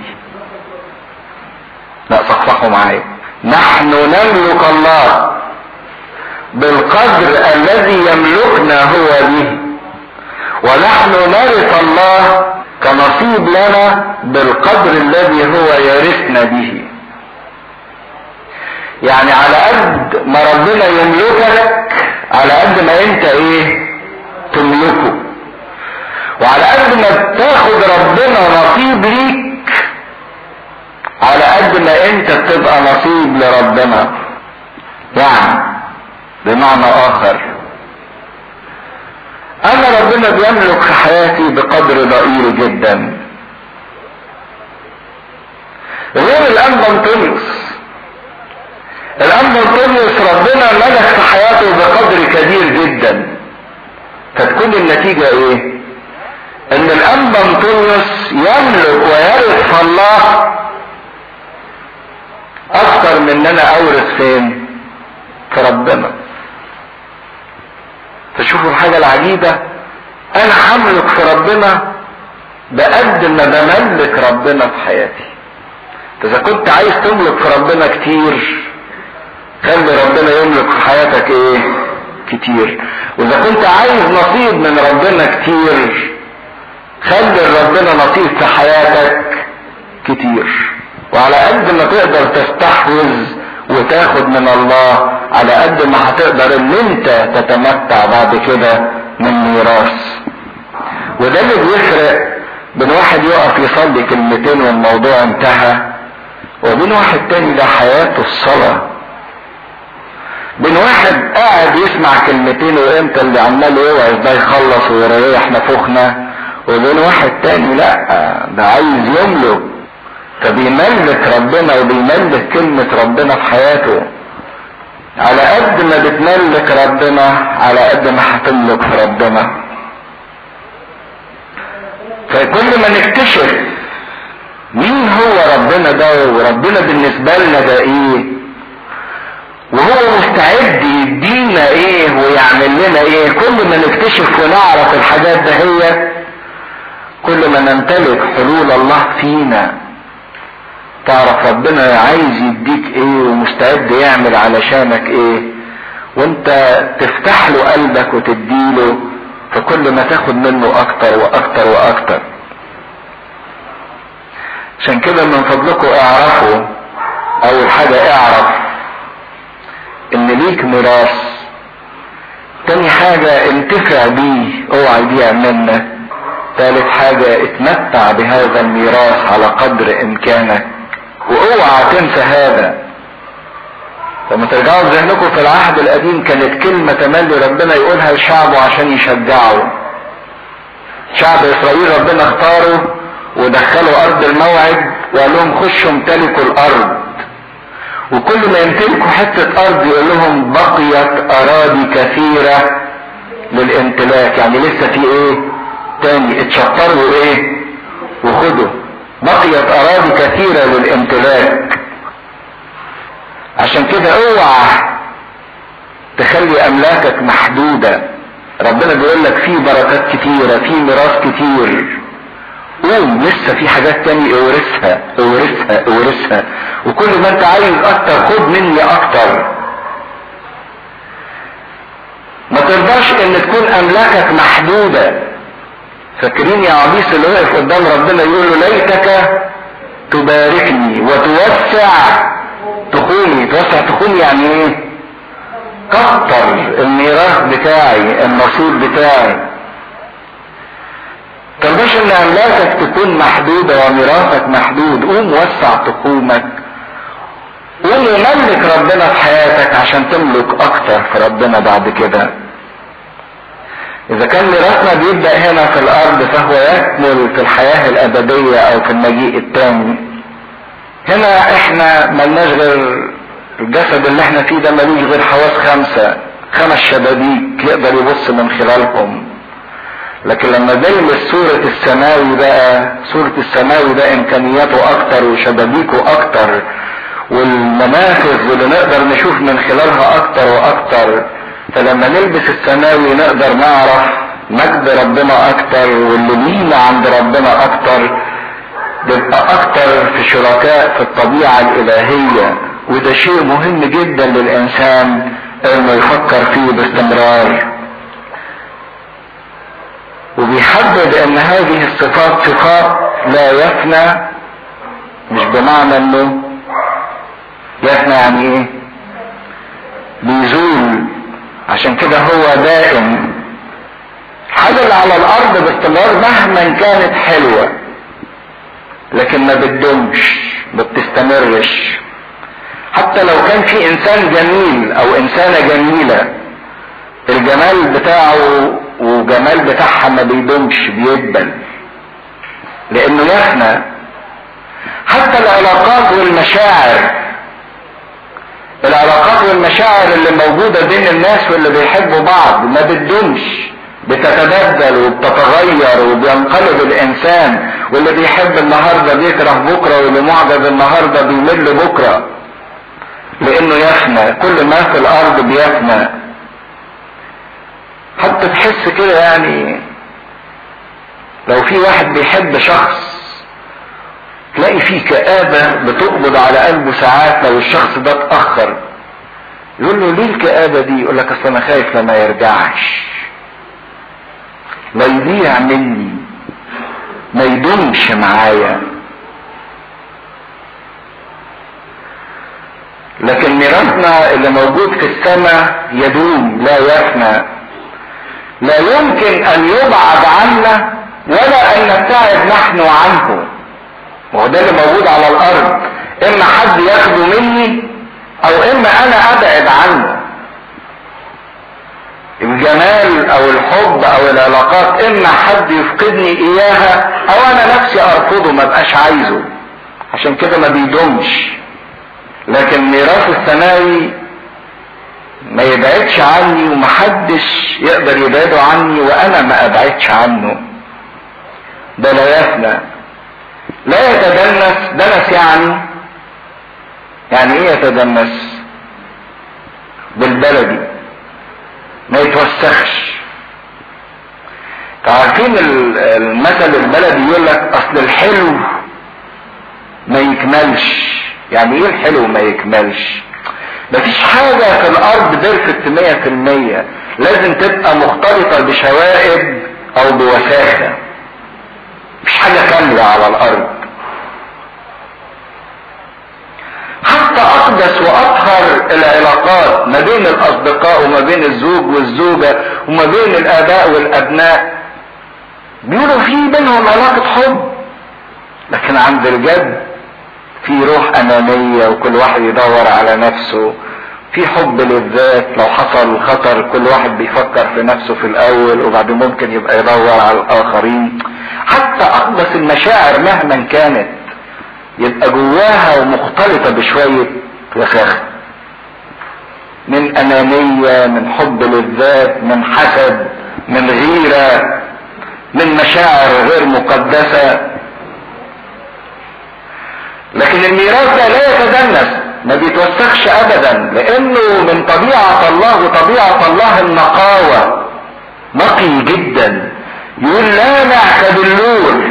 لا صحصحوا معايا نحن نملك الله بالقدر الذي يملكنا هو به ونحن نرث الله كنصيب لنا بالقدر الذي هو يرثنا به يعني على قد ما ربنا يملكك على قد ما انت ايه تملكه وعلى قد ما بتاخد ربنا نصيب ليك على قد ما انت بتبقى نصيب لربنا يعني بمعنى اخر انا ربنا بيملك في حياتي بقدر ضئيل جدا غير الانبا انطونيوس الانبا انطونيوس ربنا ملك في حياته بقدر كبير جدا فتكون النتيجة ايه ان الانبا انطونيوس يملك ويرث الله اكتر من ان انا اورث فين في ربنا فشوفوا الحاجة العجيبة انا هملك في ربنا بقد ما بملك ربنا في حياتي اذا كنت عايز تملك في ربنا كتير خلي ربنا يملك في حياتك ايه كتير واذا كنت عايز نصيب من ربنا كتير خلي ربنا نصيب في حياتك كتير وعلى قد ما تقدر تستحوذ وتاخد من الله على قد ما هتقدر ان انت تتمتع بعد كده من ميراث وده اللي بيفرق بين واحد يقف يصلي كلمتين والموضوع انتهى وبين واحد تاني ده حياته الصلاة بين واحد قاعد يسمع كلمتين وامتى اللي عمال يوعظ ده يخلص ويريح نفوخنا وبين واحد تاني لا ده عايز يملك فبيملك ربنا وبيملك كلمة ربنا في حياته على قد ما بتملك ربنا على قد ما هتملك في ربنا فكل ما نكتشف مين هو ربنا ده وربنا بالنسبة لنا ده ايه وهو مستعد يدينا ايه ويعمل لنا ايه كل ما نكتشف ونعرف الحاجات ده هي كل ما نمتلك حلول الله فينا تعرف ربنا عايز يديك ايه ومستعد يعمل علشانك ايه وانت تفتح له قلبك وتديله فكل ما تاخد منه اكتر واكتر واكتر عشان كده من فضلكم اعرفوا اول حاجة اعرف ان ليك ميراث تاني حاجة انتفع بيه اوعى يضيع منك تالت حاجة اتمتع بهذا الميراث على قدر امكانك واوعى تنسى هذا لما ترجعوا ذهنكم في العهد القديم كانت كلمة تملي ربنا يقولها لشعبه عشان يشجعه شعب اسرائيل ربنا اختاره ودخلوا ارض الموعد وقال لهم خشوا امتلكوا الارض وكل ما يمتلكوا حتة ارض يقول لهم بقيت اراضي كثيرة للامتلاك يعني لسه في ايه تاني اتشطروا ايه وخدوا بقيت اراضي كثيرة للامتلاك عشان كده اوعى تخلي املاكك محدودة ربنا بيقول لك في بركات كتيرة في ميراث كتير قوم لسه في حاجات تاني اورثها اورثها اورثها وكل ما انت عايز اكتر خد مني اكتر ما ترضاش ان تكون املاكك محدودة فاكرين يا عبيس اللي واقف قدام ربنا يقول له ليتك تباركني وتوسع تخومي توسع تخومي يعني ايه كتر الميراث بتاعي النصيب بتاعي ترضاش ان املاكك تكون محدودة وميراثك محدود قوم وسع تقومك قوم يملك ربنا في حياتك عشان تملك اكتر في ربنا بعد كده اذا كان ميراثنا بيبدأ هنا في الارض فهو يكمل في الحياة الابدية او في المجيء التاني هنا احنا ملناش غير الجسد اللي احنا فيه ده ملوش غير حواس خمسة خمس شبابيك يقدر يبص من خلالهم لكن لما بيلمس صورة السماوي بقى صورة السماوي ده امكانياته اكتر وشبابيكه اكتر والمنافذ اللي نقدر نشوف من خلالها اكتر واكتر فلما نلبس السماوي نقدر نعرف مجد ربنا اكتر واللي لينا عند ربنا اكتر نبقى اكتر في شركاء في الطبيعة الالهية وده شيء مهم جدا للانسان انه يفكر فيه باستمرار وبيحدد ان هذه الصفات صفات لا يفنى مش بمعنى انه يفنى يعني ايه بيزول عشان كده هو دائم الحاجة اللي على الارض باستمرار مهما كانت حلوة لكن ما بتدومش ما بتستمرش حتى لو كان في انسان جميل او انسانة جميلة الجمال بتاعه وجمال بتاعها ما بيدومش بيدبل لانه يفنى حتى العلاقات والمشاعر العلاقات والمشاعر اللي موجودة بين الناس واللي بيحبوا بعض ما بتدومش بتتبدل وبتتغير وبينقلب الانسان واللي بيحب النهارده بيكره بكره واللي معجب النهارده بيمل بكره لانه يفنى كل ما في الارض بيفنى حتى تحس كده يعني لو في واحد بيحب شخص تلاقي فيه كآبة بتقبض على قلبه ساعات لو الشخص ده اتأخر يقول له ليه الكآبة دي يقول لك اصل انا خايف لما يرجعش لا يضيع مني ما يدومش معايا لكن ميراثنا اللي موجود في السماء يدوم لا يفنى لا يمكن ان يبعد عنا ولا ان نبتعد نحن عنه وهو ده اللي موجود على الارض اما حد ياخده مني او اما انا ابعد عنه الجمال او الحب او العلاقات اما حد يفقدني اياها او انا نفسي ارفضه ما بقاش عايزه عشان كده ما بيدومش لكن ميراث السماوي ما يبعدش عني ومحدش يقدر يبعده عني وانا ما ابعدش عنه ده لا يفنى لا يتدنس دنس يعني يعني ايه يتدنس بالبلدي ما يتوسخش عارفين المثل البلدي يقول لك اصل الحلو ما يكملش يعني ايه الحلو ما يكملش مفيش حاجة في الارض بيرفكت مية في المية لازم تبقى مختلطة بشوائب او بوساخة مفيش حاجة كاملة على الارض حتى اقدس واطهر العلاقات ما بين الاصدقاء وما بين الزوج والزوجة وما بين الاباء والابناء بيقولوا في بينهم علاقة حب لكن عند الجد في روح انانية وكل واحد يدور على نفسه في حب للذات لو حصل خطر كل واحد بيفكر في نفسه في الاول وبعدين ممكن يبقى يدور على الاخرين حتى اقدس المشاعر مهما كانت يبقى جواها ومختلطة بشوية وساخة من انانية من حب للذات من حسد من غيرة من مشاعر غير مقدسة لكن الميراث ده لا يتدنس ما بيتوسخش ابدا لانه من طبيعة الله وطبيعة الله النقاوة نقي جدا يقول لا نعك باللور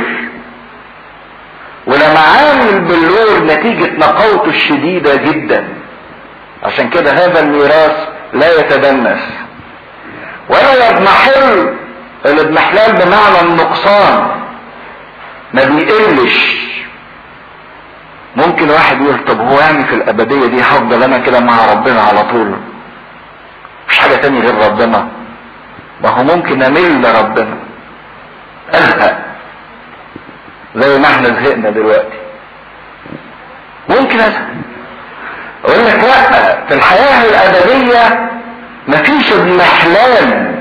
ولمعان البلور نتيجة نقاوته الشديدة جدا عشان كده هذا الميراث لا يتدنس ولا يضمحل الاضمحلال بمعنى النقصان ما بيقلش ممكن واحد يقول طب هو يعني في الابدية دي هفضل انا كده مع ربنا على طول مش حاجة تانية غير ربنا ما هو ممكن اميل لربنا ازهق زي ما احنا زهقنا دلوقتي ممكن ازهق اقول لك لا في الحياة الابدية مفيش اضمحلال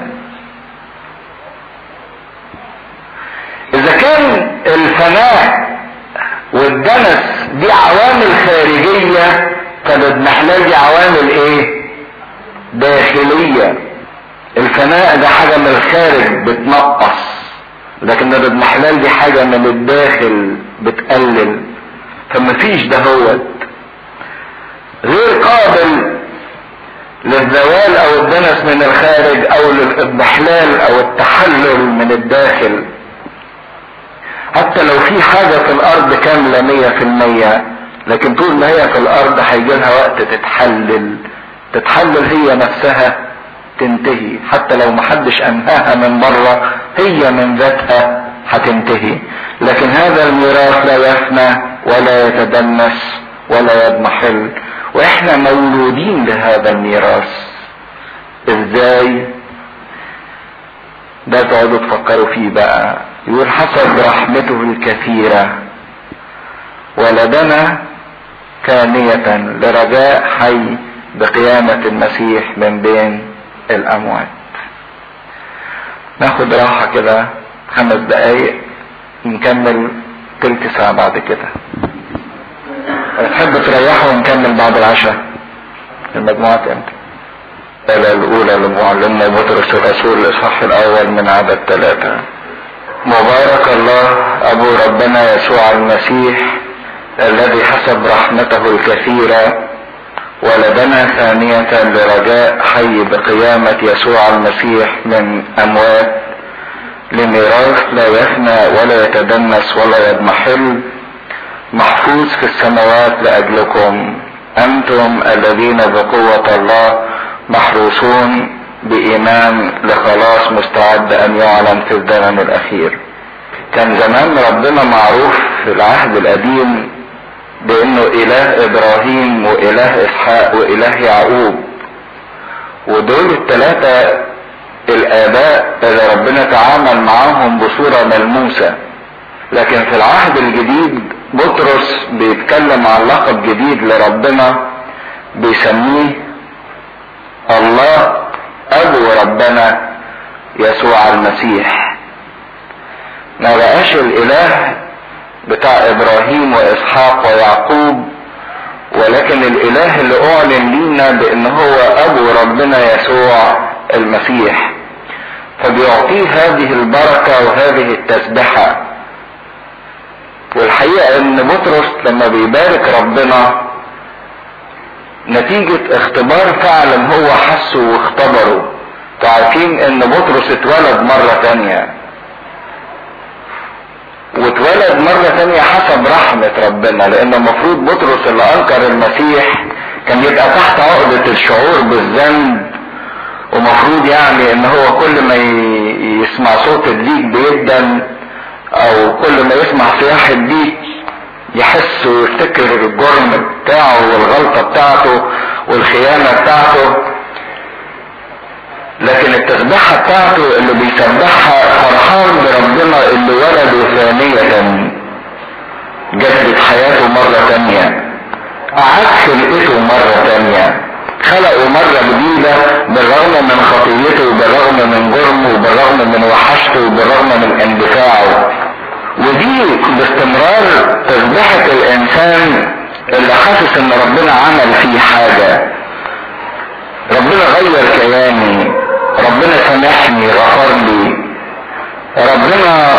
اذا كان الفناء والدنس دي عوامل خارجية فالاضمحلال دي عوامل ايه داخلية الفناء ده حاجة من الخارج بتنقص لكن الاضمحلال دي حاجة من الداخل بتقلل فمفيش دهوت غير قابل للزوال او الدنس من الخارج او للاضمحلال او التحلل من الداخل حتى لو في حاجة في الارض كاملة مية في المية لكن طول ما هي في الارض هيجي لها وقت تتحلل تتحلل هي نفسها تنتهي حتى لو محدش انهاها من بره هي من ذاتها هتنتهي لكن هذا الميراث لا يفنى ولا يتدنس ولا يضمحل واحنا مولودين لهذا الميراث ازاي ده تقعدوا تفكروا فيه بقى يقول حسب رحمته الكثيرة ولدنا ثانية لرجاء حي بقيامة المسيح من بين الأموات ناخد راحة كده خمس دقايق نكمل تلت ساعة بعد كده تحب تريحوا ونكمل بعد العشاء المجموعات امتى الآية الأولى لمعلمنا بطرس الرسول الإصحاح الأول من عدد ثلاثة مبارك الله أبو ربنا يسوع المسيح الذي حسب رحمته الكثيرة ولدنا ثانية لرجاء حي بقيامة يسوع المسيح من أموات لميراث لا يفنى ولا يتدنس ولا يضمحل محفوظ في السماوات لأجلكم أنتم الذين بقوة الله محروسون بإيمان لخلاص مستعد أن يعلن في الزمن الأخير كان زمان ربنا معروف في العهد القديم بأنه إله إبراهيم وإله إسحاق وإله يعقوب ودول الثلاثة الآباء اللي ربنا تعامل معاهم بصورة ملموسة لكن في العهد الجديد بطرس بيتكلم عن لقب جديد لربنا بيسميه الله ابو ربنا يسوع المسيح ما بقاش الاله بتاع ابراهيم واسحاق ويعقوب ولكن الاله اللي اعلن لينا بان هو ابو ربنا يسوع المسيح فبيعطيه هذه البركة وهذه التسبحة والحقيقة ان بطرس لما بيبارك ربنا نتيجة اختبار فعلا هو حسه واختبره تعرفين ان بطرس اتولد مرة تانية واتولد مرة تانية حسب رحمة ربنا لان المفروض بطرس اللي انكر المسيح كان يبقى تحت عقدة الشعور بالذنب ومفروض يعني ان هو كل ما يسمع صوت الديك بيدن او كل ما يسمع صياح الديك يحس ويفتكر الجرم بتاعه والغلطة بتاعته والخيانة بتاعته لكن التسبيحة بتاعته اللي بيسبحها فرحان بربنا اللي ولده ثانية جدد حياته مرة تانية أعاد خلقته مرة تانية خلقه مرة جديدة بالرغم من خطيته وبالرغم من جرمه وبالرغم من وحشته وبالرغم من اندفاعه ودي باستمرار تسبحة الانسان اللي حاسس ان ربنا عمل فيه حاجة ربنا غير كياني ربنا سامحني غفر لي ربنا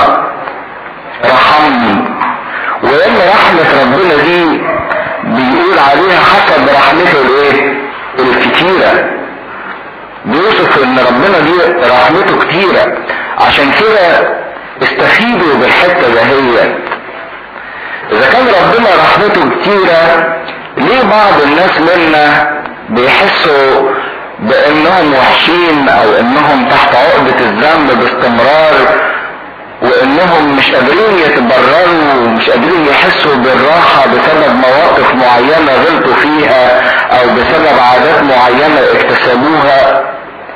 رحمني وان رحمة ربنا دي بيقول عليها حسب رحمته الايه الكتيرة بيوصف ان ربنا دي رحمته كتيرة عشان كده استفيدوا بالحتة دهيت اذا كان ربنا رحمته كتيرة ليه بعض الناس منا بيحسوا بانهم وحشين او انهم تحت عقدة الذنب باستمرار وانهم مش قادرين يتبرروا ومش قادرين يحسوا بالراحة بسبب مواقف معينة غلطوا فيها او بسبب عادات معينة اكتسبوها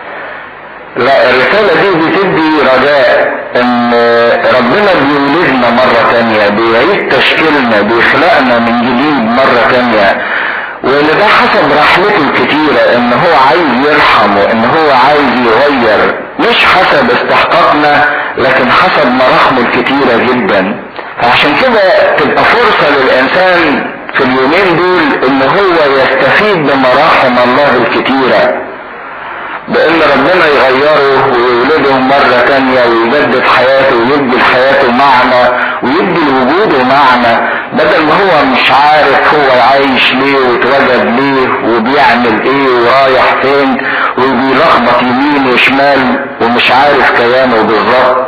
لا الرسالة دي بتدي رجاء ان ربنا بيولدنا مرة تانية بيعيد تشكيلنا بيخلقنا من جديد مرة تانية وان ده حسب رحمته الكتيرة ان هو عايز يرحم وان هو عايز يغير مش حسب استحقاقنا لكن حسب مراحمه الكتيرة جدا فعشان كده تبقى فرصة للانسان في اليومين دول ان هو يستفيد بمراحم الله الكتيره بان ربنا يغيره ويولده مرة تانية ويجدد حياته ويدي لحياته معنى ويدي لوجوده معنى بدل ما هو مش عارف هو عايش ليه واتوجد ليه وبيعمل ايه ورايح فين وبيلخبط يمين وشمال ومش عارف كيانه بالظبط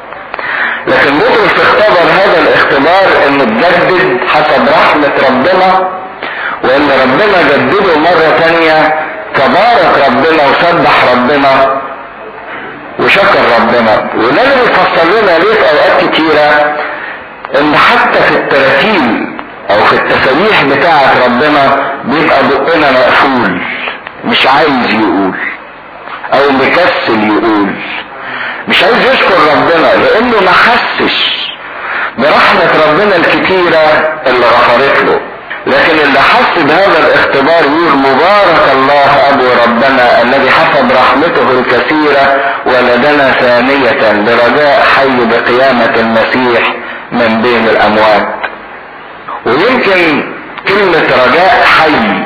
لكن بطرس اختبر هذا الاختبار انه تجدد حسب رحمة ربنا وان ربنا جدده مرة تانية تبارك ربنا وسبح ربنا وشكر ربنا وده اللي بيفسر لنا ليه في اوقات كتيرة ان حتى في التراتيل او في التسابيح بتاعة ربنا بيبقى بقنا مقفول مش عايز يقول او مكسل يقول مش عايز يشكر ربنا لانه ما حسش برحمة ربنا الكتيرة اللي غفرت له لكن اللي حس بهذا الاختبار يقول مبارك الله ابو ربنا الذي حسب رحمته الكثيرة ولدنا ثانية برجاء حي بقيامة المسيح من بين الاموات ويمكن كلمة رجاء حي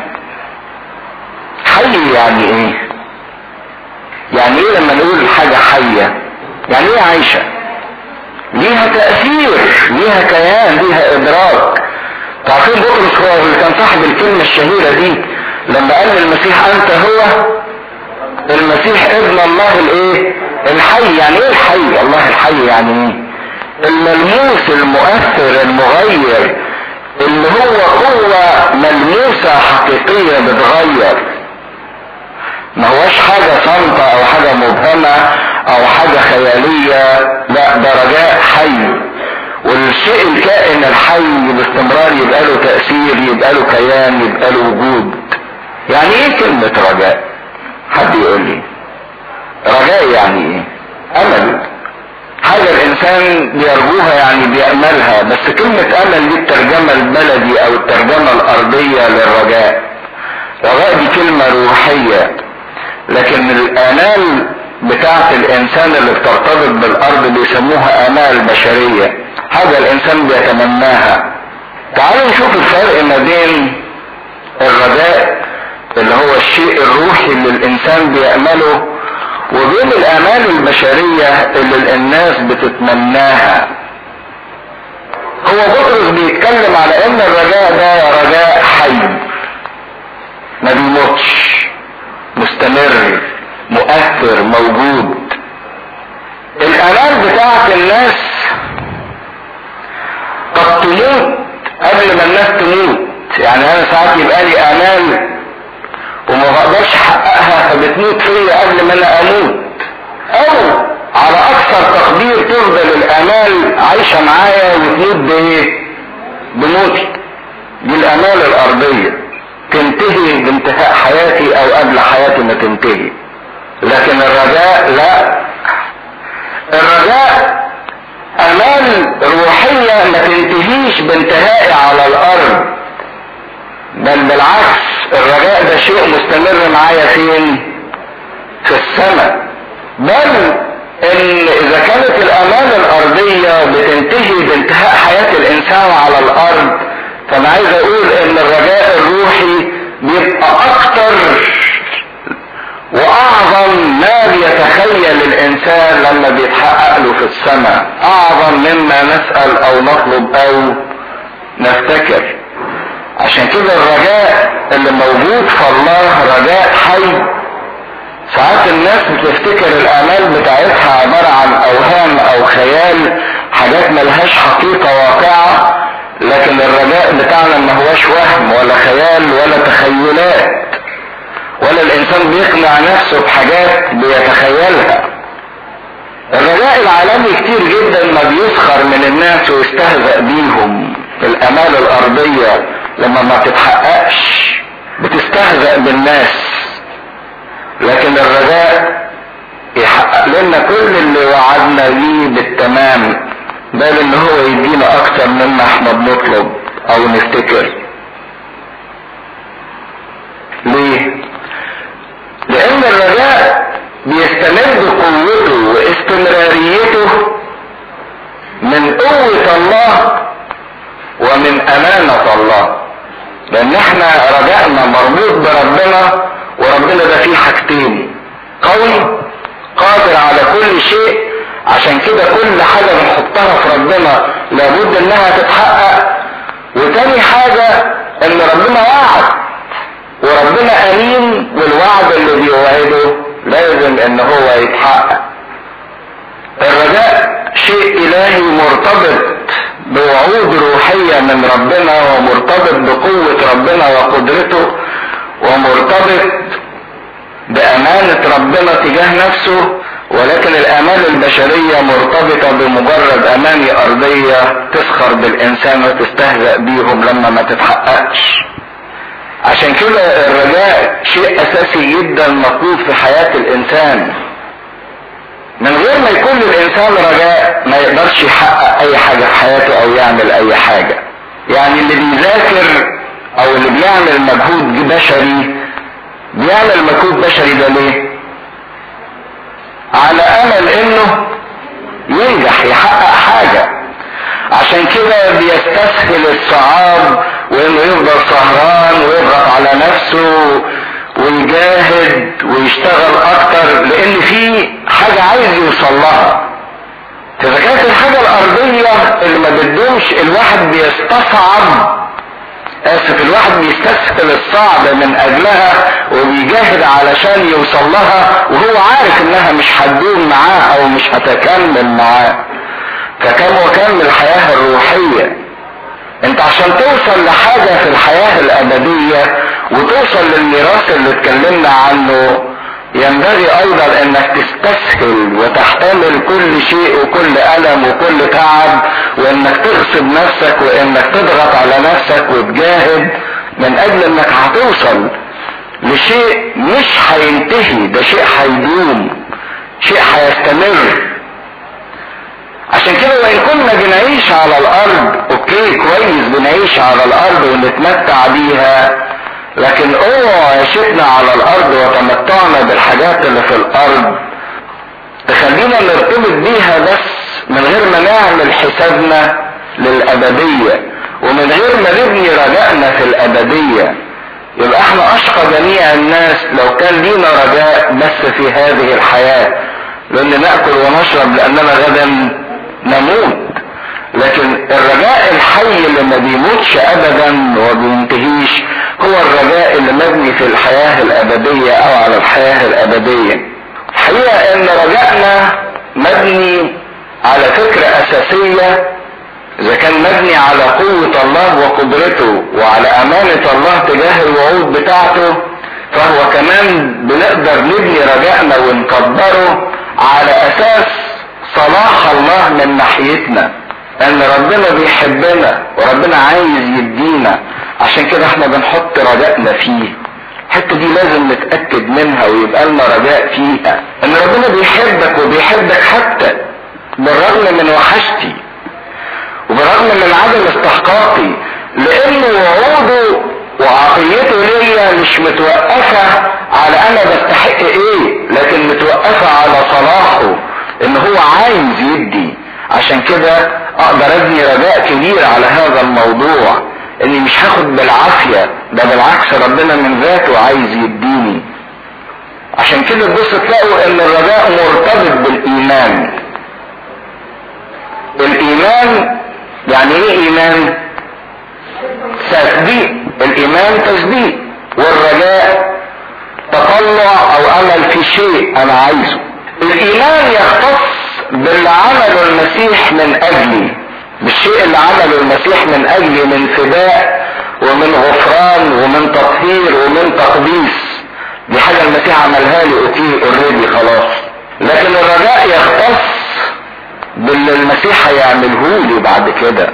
حي يعني ايه يعني ايه لما نقول حاجة حية يعني ايه عايشة ليها تأثير ليها كيان ليها ادراك تعرفين بطرس هو اللي كان صاحب الكلمة الشهيرة دي لما قال للمسيح انت هو المسيح ابن الله الايه الحي يعني ايه الحي الله الحي يعني ايه الملموس المؤثر المغير اللي هو قوة ملموسة حقيقية بتغير ما هوش حاجة صامتة او حاجة مبهمة او حاجة خيالية لا ده رجاء حي والشيء الكائن الحي باستمرار يبقى له تأثير يبقى له كيان يبقى له وجود يعني ايه كلمة رجاء حد يقول لي رجاء يعني ايه امل حاجة الانسان بيرجوها يعني بيأملها بس كلمة امل دي الترجمة البلدي او الترجمة الارضية للرجاء رجاء دي كلمة روحية لكن الامال بتاعت الانسان اللي بترتبط بالارض بيسموها امال بشرية حاجة الانسان بيتمناها تعالوا نشوف الفرق ما بين الرجاء اللي هو الشيء الروحي اللي الانسان بيأمله وبين الامال البشرية اللي الناس بتتمناها هو بطرس بيتكلم على ان الرجاء ده رجاء حي ما بيموتش مستمر مؤثر موجود الامال بتاعت الناس قد تموت قبل ما الناس تموت يعني انا ساعات يبقى لي امال وما بقدرش احققها فبتموت فيا قبل ما انا اموت او على اكثر تقدير تفضل الامال عايشة معايا وتموت بايه بموتي دي الامال الارضية تنتهي بانتهاء حياتي او قبل حياتي ما تنتهي لكن الرجاء لا الرجاء امال روحية ما تنتهيش بانتهائي على الارض بل بالعكس الرجاء ده شيء مستمر معايا فين في السماء بل ان اذا كانت الامال الارضية بتنتهي بانتهاء حياة الانسان على الارض فانا عايز اقول ان الرجاء الروحي بيبقى اكتر واعظم ما بيتخيل الانسان لما بيتحقق له في السماء اعظم مما نسأل او نطلب او نفتكر عشان كده الرجاء اللي موجود في الله رجاء حي ساعات الناس بتفتكر الامال بتاعتها عبارة عن اوهام او خيال حاجات ملهاش حقيقة واقعة لكن الرجاء بتاعنا ما هوش وهم ولا خيال ولا تخيلات ولا الانسان بيقنع نفسه بحاجات بيتخيلها الرجاء العالمي كتير جدا ما بيسخر من الناس ويستهزأ بيهم الامال الارضية لما ما تتحققش بتستهزأ بالناس لكن الرجاء يحقق لنا كل اللي وعدنا ليه بالتمام بل ان هو يدينا اكتر مما احنا بنطلب او نفتكر ليه لان الرجاء بيستمد قوته واستمراريته من قوة الله ومن امانة الله لان احنا رجائنا مربوط بربنا وربنا ده فيه حاجتين قوي قادر على كل شيء عشان كده كل حاجة بنحطها في ربنا لابد انها تتحقق وتاني حاجة ان ربنا وعد وربنا امين والوعد اللي بيوعده لازم ان هو يتحقق الرجاء شيء الهي مرتبط بوعود روحية من ربنا ومرتبط بقوة ربنا وقدرته ومرتبط بأمانة ربنا تجاه نفسه ولكن الآمال البشرية مرتبطة بمجرد أماني أرضية تسخر بالإنسان وتستهزأ بيهم لما ما تتحققش عشان كده الرجاء شيء أساسي جدا مطلوب في حياة الإنسان من غير ما يكون للإنسان رجاء ما يقدرش يحقق أي حاجة في حياته أو يعمل أي حاجة يعني اللي بيذاكر أو اللي بيعمل مجهود بشري بيعمل مجهود بشري ده ليه؟ على امل انه ينجح يحقق حاجة عشان كده بيستسهل الصعاب وانه يفضل سهران ويضغط على نفسه ويجاهد ويشتغل اكتر لان في حاجة عايز يوصل لها اذا كانت الحاجة الارضية اللي ما بتدومش الواحد بيستصعب اسف الواحد بيستسهل الصعب من اجلها وبيجاهد علشان يوصل لها وهو عارف انها مش هتدوم معاه او مش هتكمل معاه فكم وكم الحياة الروحية انت عشان توصل لحاجة في الحياة الابدية وتوصل للميراث اللي اتكلمنا عنه ينبغي ايضا انك تستسهل وتحتمل كل شيء وكل الم وكل تعب وانك تغصب نفسك وانك تضغط على نفسك وتجاهد من اجل انك هتوصل لشيء مش هينتهي ده شيء هيدوم شيء هيستمر عشان كده وان كنا بنعيش على الارض اوكي كويس بنعيش على الارض ونتمتع بيها لكن اوعى عيشتنا على الارض وتمتعنا بالحاجات اللي في الارض تخلينا نرتبط بيها بس من غير ما نعمل حسابنا للابدية ومن غير ما نبني رجائنا في الابدية يبقى احنا اشقى جميع الناس لو كان لينا رجاء بس في هذه الحياة لان نأكل ونشرب لاننا غدا نموت لكن الرجاء الحي اللي ما بيموتش ابدا وما بينتهيش هو الرجاء اللي مبني في الحياة الابدية او على الحياة الابدية الحقيقة ان رجائنا مبني على فكرة اساسية اذا كان مبني على قوة الله وقدرته وعلى امانة الله تجاه الوعود بتاعته فهو كمان بنقدر نبني رجائنا ونكبره على اساس صلاح الله من ناحيتنا ان ربنا بيحبنا وربنا عايز يدينا عشان كده احنا بنحط رجائنا فيه الحته دي لازم نتاكد منها ويبقى لنا رجاء فيها ان ربنا بيحبك وبيحبك حتى بالرغم من وحشتي وبالرغم من عدم استحقاقي لان وعوده وعطيته ليا مش متوقفة على انا بستحق ايه لكن متوقفة على صلاحه ان هو عايز يدي عشان كده اقدر ابني رجاء كبير على هذا الموضوع اني مش هاخد بالعافية ده بالعكس ربنا من ذاته عايز يديني عشان كده تبص تلاقوا ان الرجاء مرتبط بالايمان الايمان يعني ايه ايمان تصديق الايمان تصديق والرجاء تطلع او امل في شيء انا عايزه الايمان يختص باللي عمله المسيح من اجلي بالشيء اللي عمله المسيح من اجلي من فداء ومن غفران ومن تطهير ومن تقديس دي حاجه المسيح عملها لي اوتيه اوريدي خلاص لكن الرجاء يختص باللي المسيح هيعمله لي بعد كده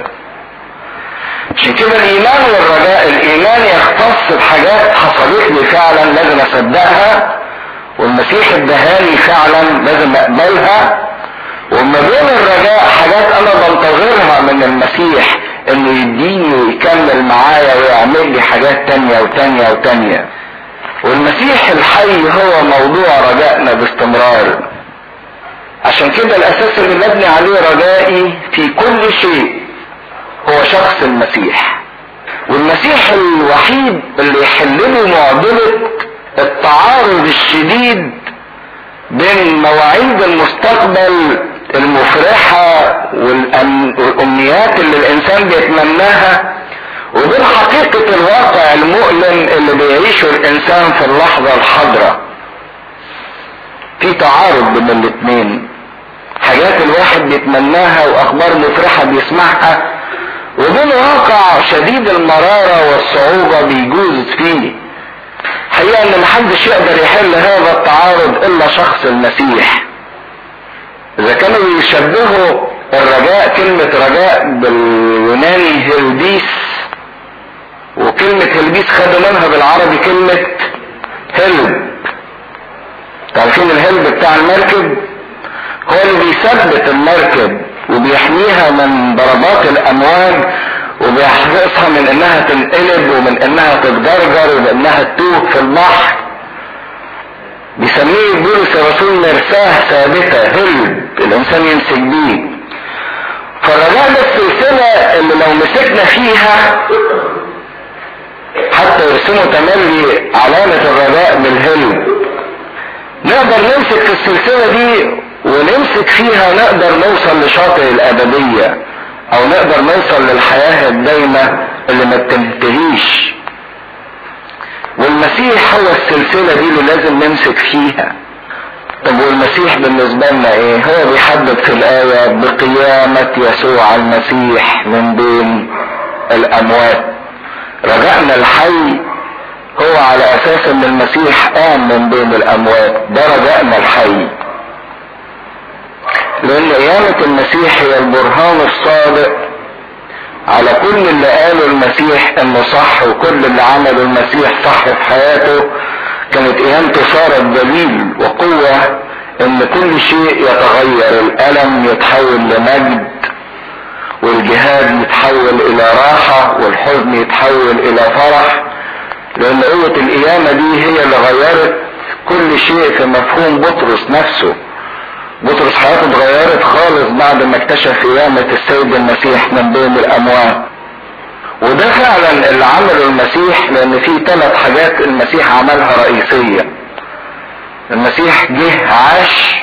عشان كده الايمان والرجاء الايمان يختص بحاجات حصلت لي فعلا لازم اصدقها والمسيح ادهاني فعلا لازم اقبلها وما بين الرجاء حاجات انا بنتظرها من المسيح انه يديني ويكمل معايا ويعمل لي حاجات تانية وتانية وتانية والمسيح الحي هو موضوع رجائنا باستمرار عشان كده الاساس اللي مبني عليه رجائي في كل شيء هو شخص المسيح والمسيح الوحيد اللي يحل لي معضلة التعارض الشديد بين مواعيد المستقبل المفرحة والأمنيات اللي الإنسان بيتمناها وبين حقيقة الواقع المؤلم اللي بيعيشه الإنسان في اللحظة الحاضرة في تعارض بين الاثنين حاجات الواحد بيتمناها وأخبار مفرحة بيسمعها وبين واقع شديد المرارة والصعوبة بيجوز فيه حقيقة ان محدش يقدر يحل هذا التعارض الا شخص المسيح اذا كانوا بيشبهوا الرجاء كلمة رجاء باليوناني هلبيس وكلمة هلبيس خدوا منها بالعربي كلمة هلب تعرفين الهلب بتاع المركب هو اللي بيثبت المركب وبيحميها من ضربات الامواج وبيحرصها من انها تنقلب ومن انها تتجرجر ومن انها تتوه في البحر بيسميه بولس الرسول مرساه ثابتة هلب الانسان يمسك بيه فالرجاء ده السلسلة اللي لو مسكنا فيها حتى يرسموا تملي علامة الرجاء بالهلب نقدر نمسك في السلسلة دي ونمسك فيها نقدر نوصل لشاطئ الأبدية أو نقدر نوصل للحياة الدايمة اللي ما بتنتهيش والمسيح هو السلسلة دي اللي لازم نمسك فيها طب والمسيح بالنسبة لنا ايه هو بيحدد في الآية بقيامة يسوع المسيح من بين الأموات رجعنا الحي هو على أساس ان المسيح قام من بين الأموات ده رجعنا الحي لان قيامة المسيح هي البرهان الصادق على كل اللي قاله المسيح انه صح وكل اللي عمله المسيح صح في حياته كانت قيامته صارت دليل وقوة ان كل شيء يتغير الالم يتحول لمجد والجهاد يتحول الى راحة والحزن يتحول الى فرح لان قوة القيامة دي هي اللي غيرت كل شيء في مفهوم بطرس نفسه بطرس حياته اتغيرت خالص بعد ما اكتشف قيامة السيد المسيح من بين الأموات وده فعلا اللي عمله المسيح لأن في ثلاث حاجات المسيح عملها رئيسية المسيح جه عاش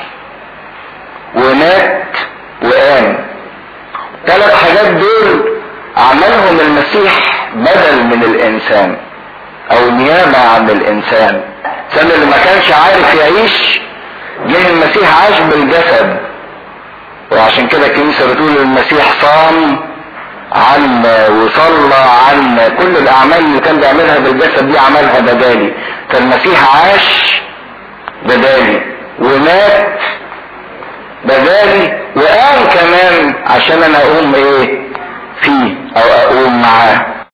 ومات وقام ثلاث حاجات دول عملهم المسيح بدل من الإنسان أو نيابة عن الإنسان الإنسان اللي ما كانش عارف يعيش جه المسيح عاش بالجسد وعشان كده الكنيسة بتقول المسيح صام عنا وصلى عنا كل الأعمال اللي كان بيعملها بالجسد دي عملها بدالي فالمسيح عاش بدالي ومات بدالي وقام كمان عشان عشان انا اقوم ايه فيه او اقوم معاه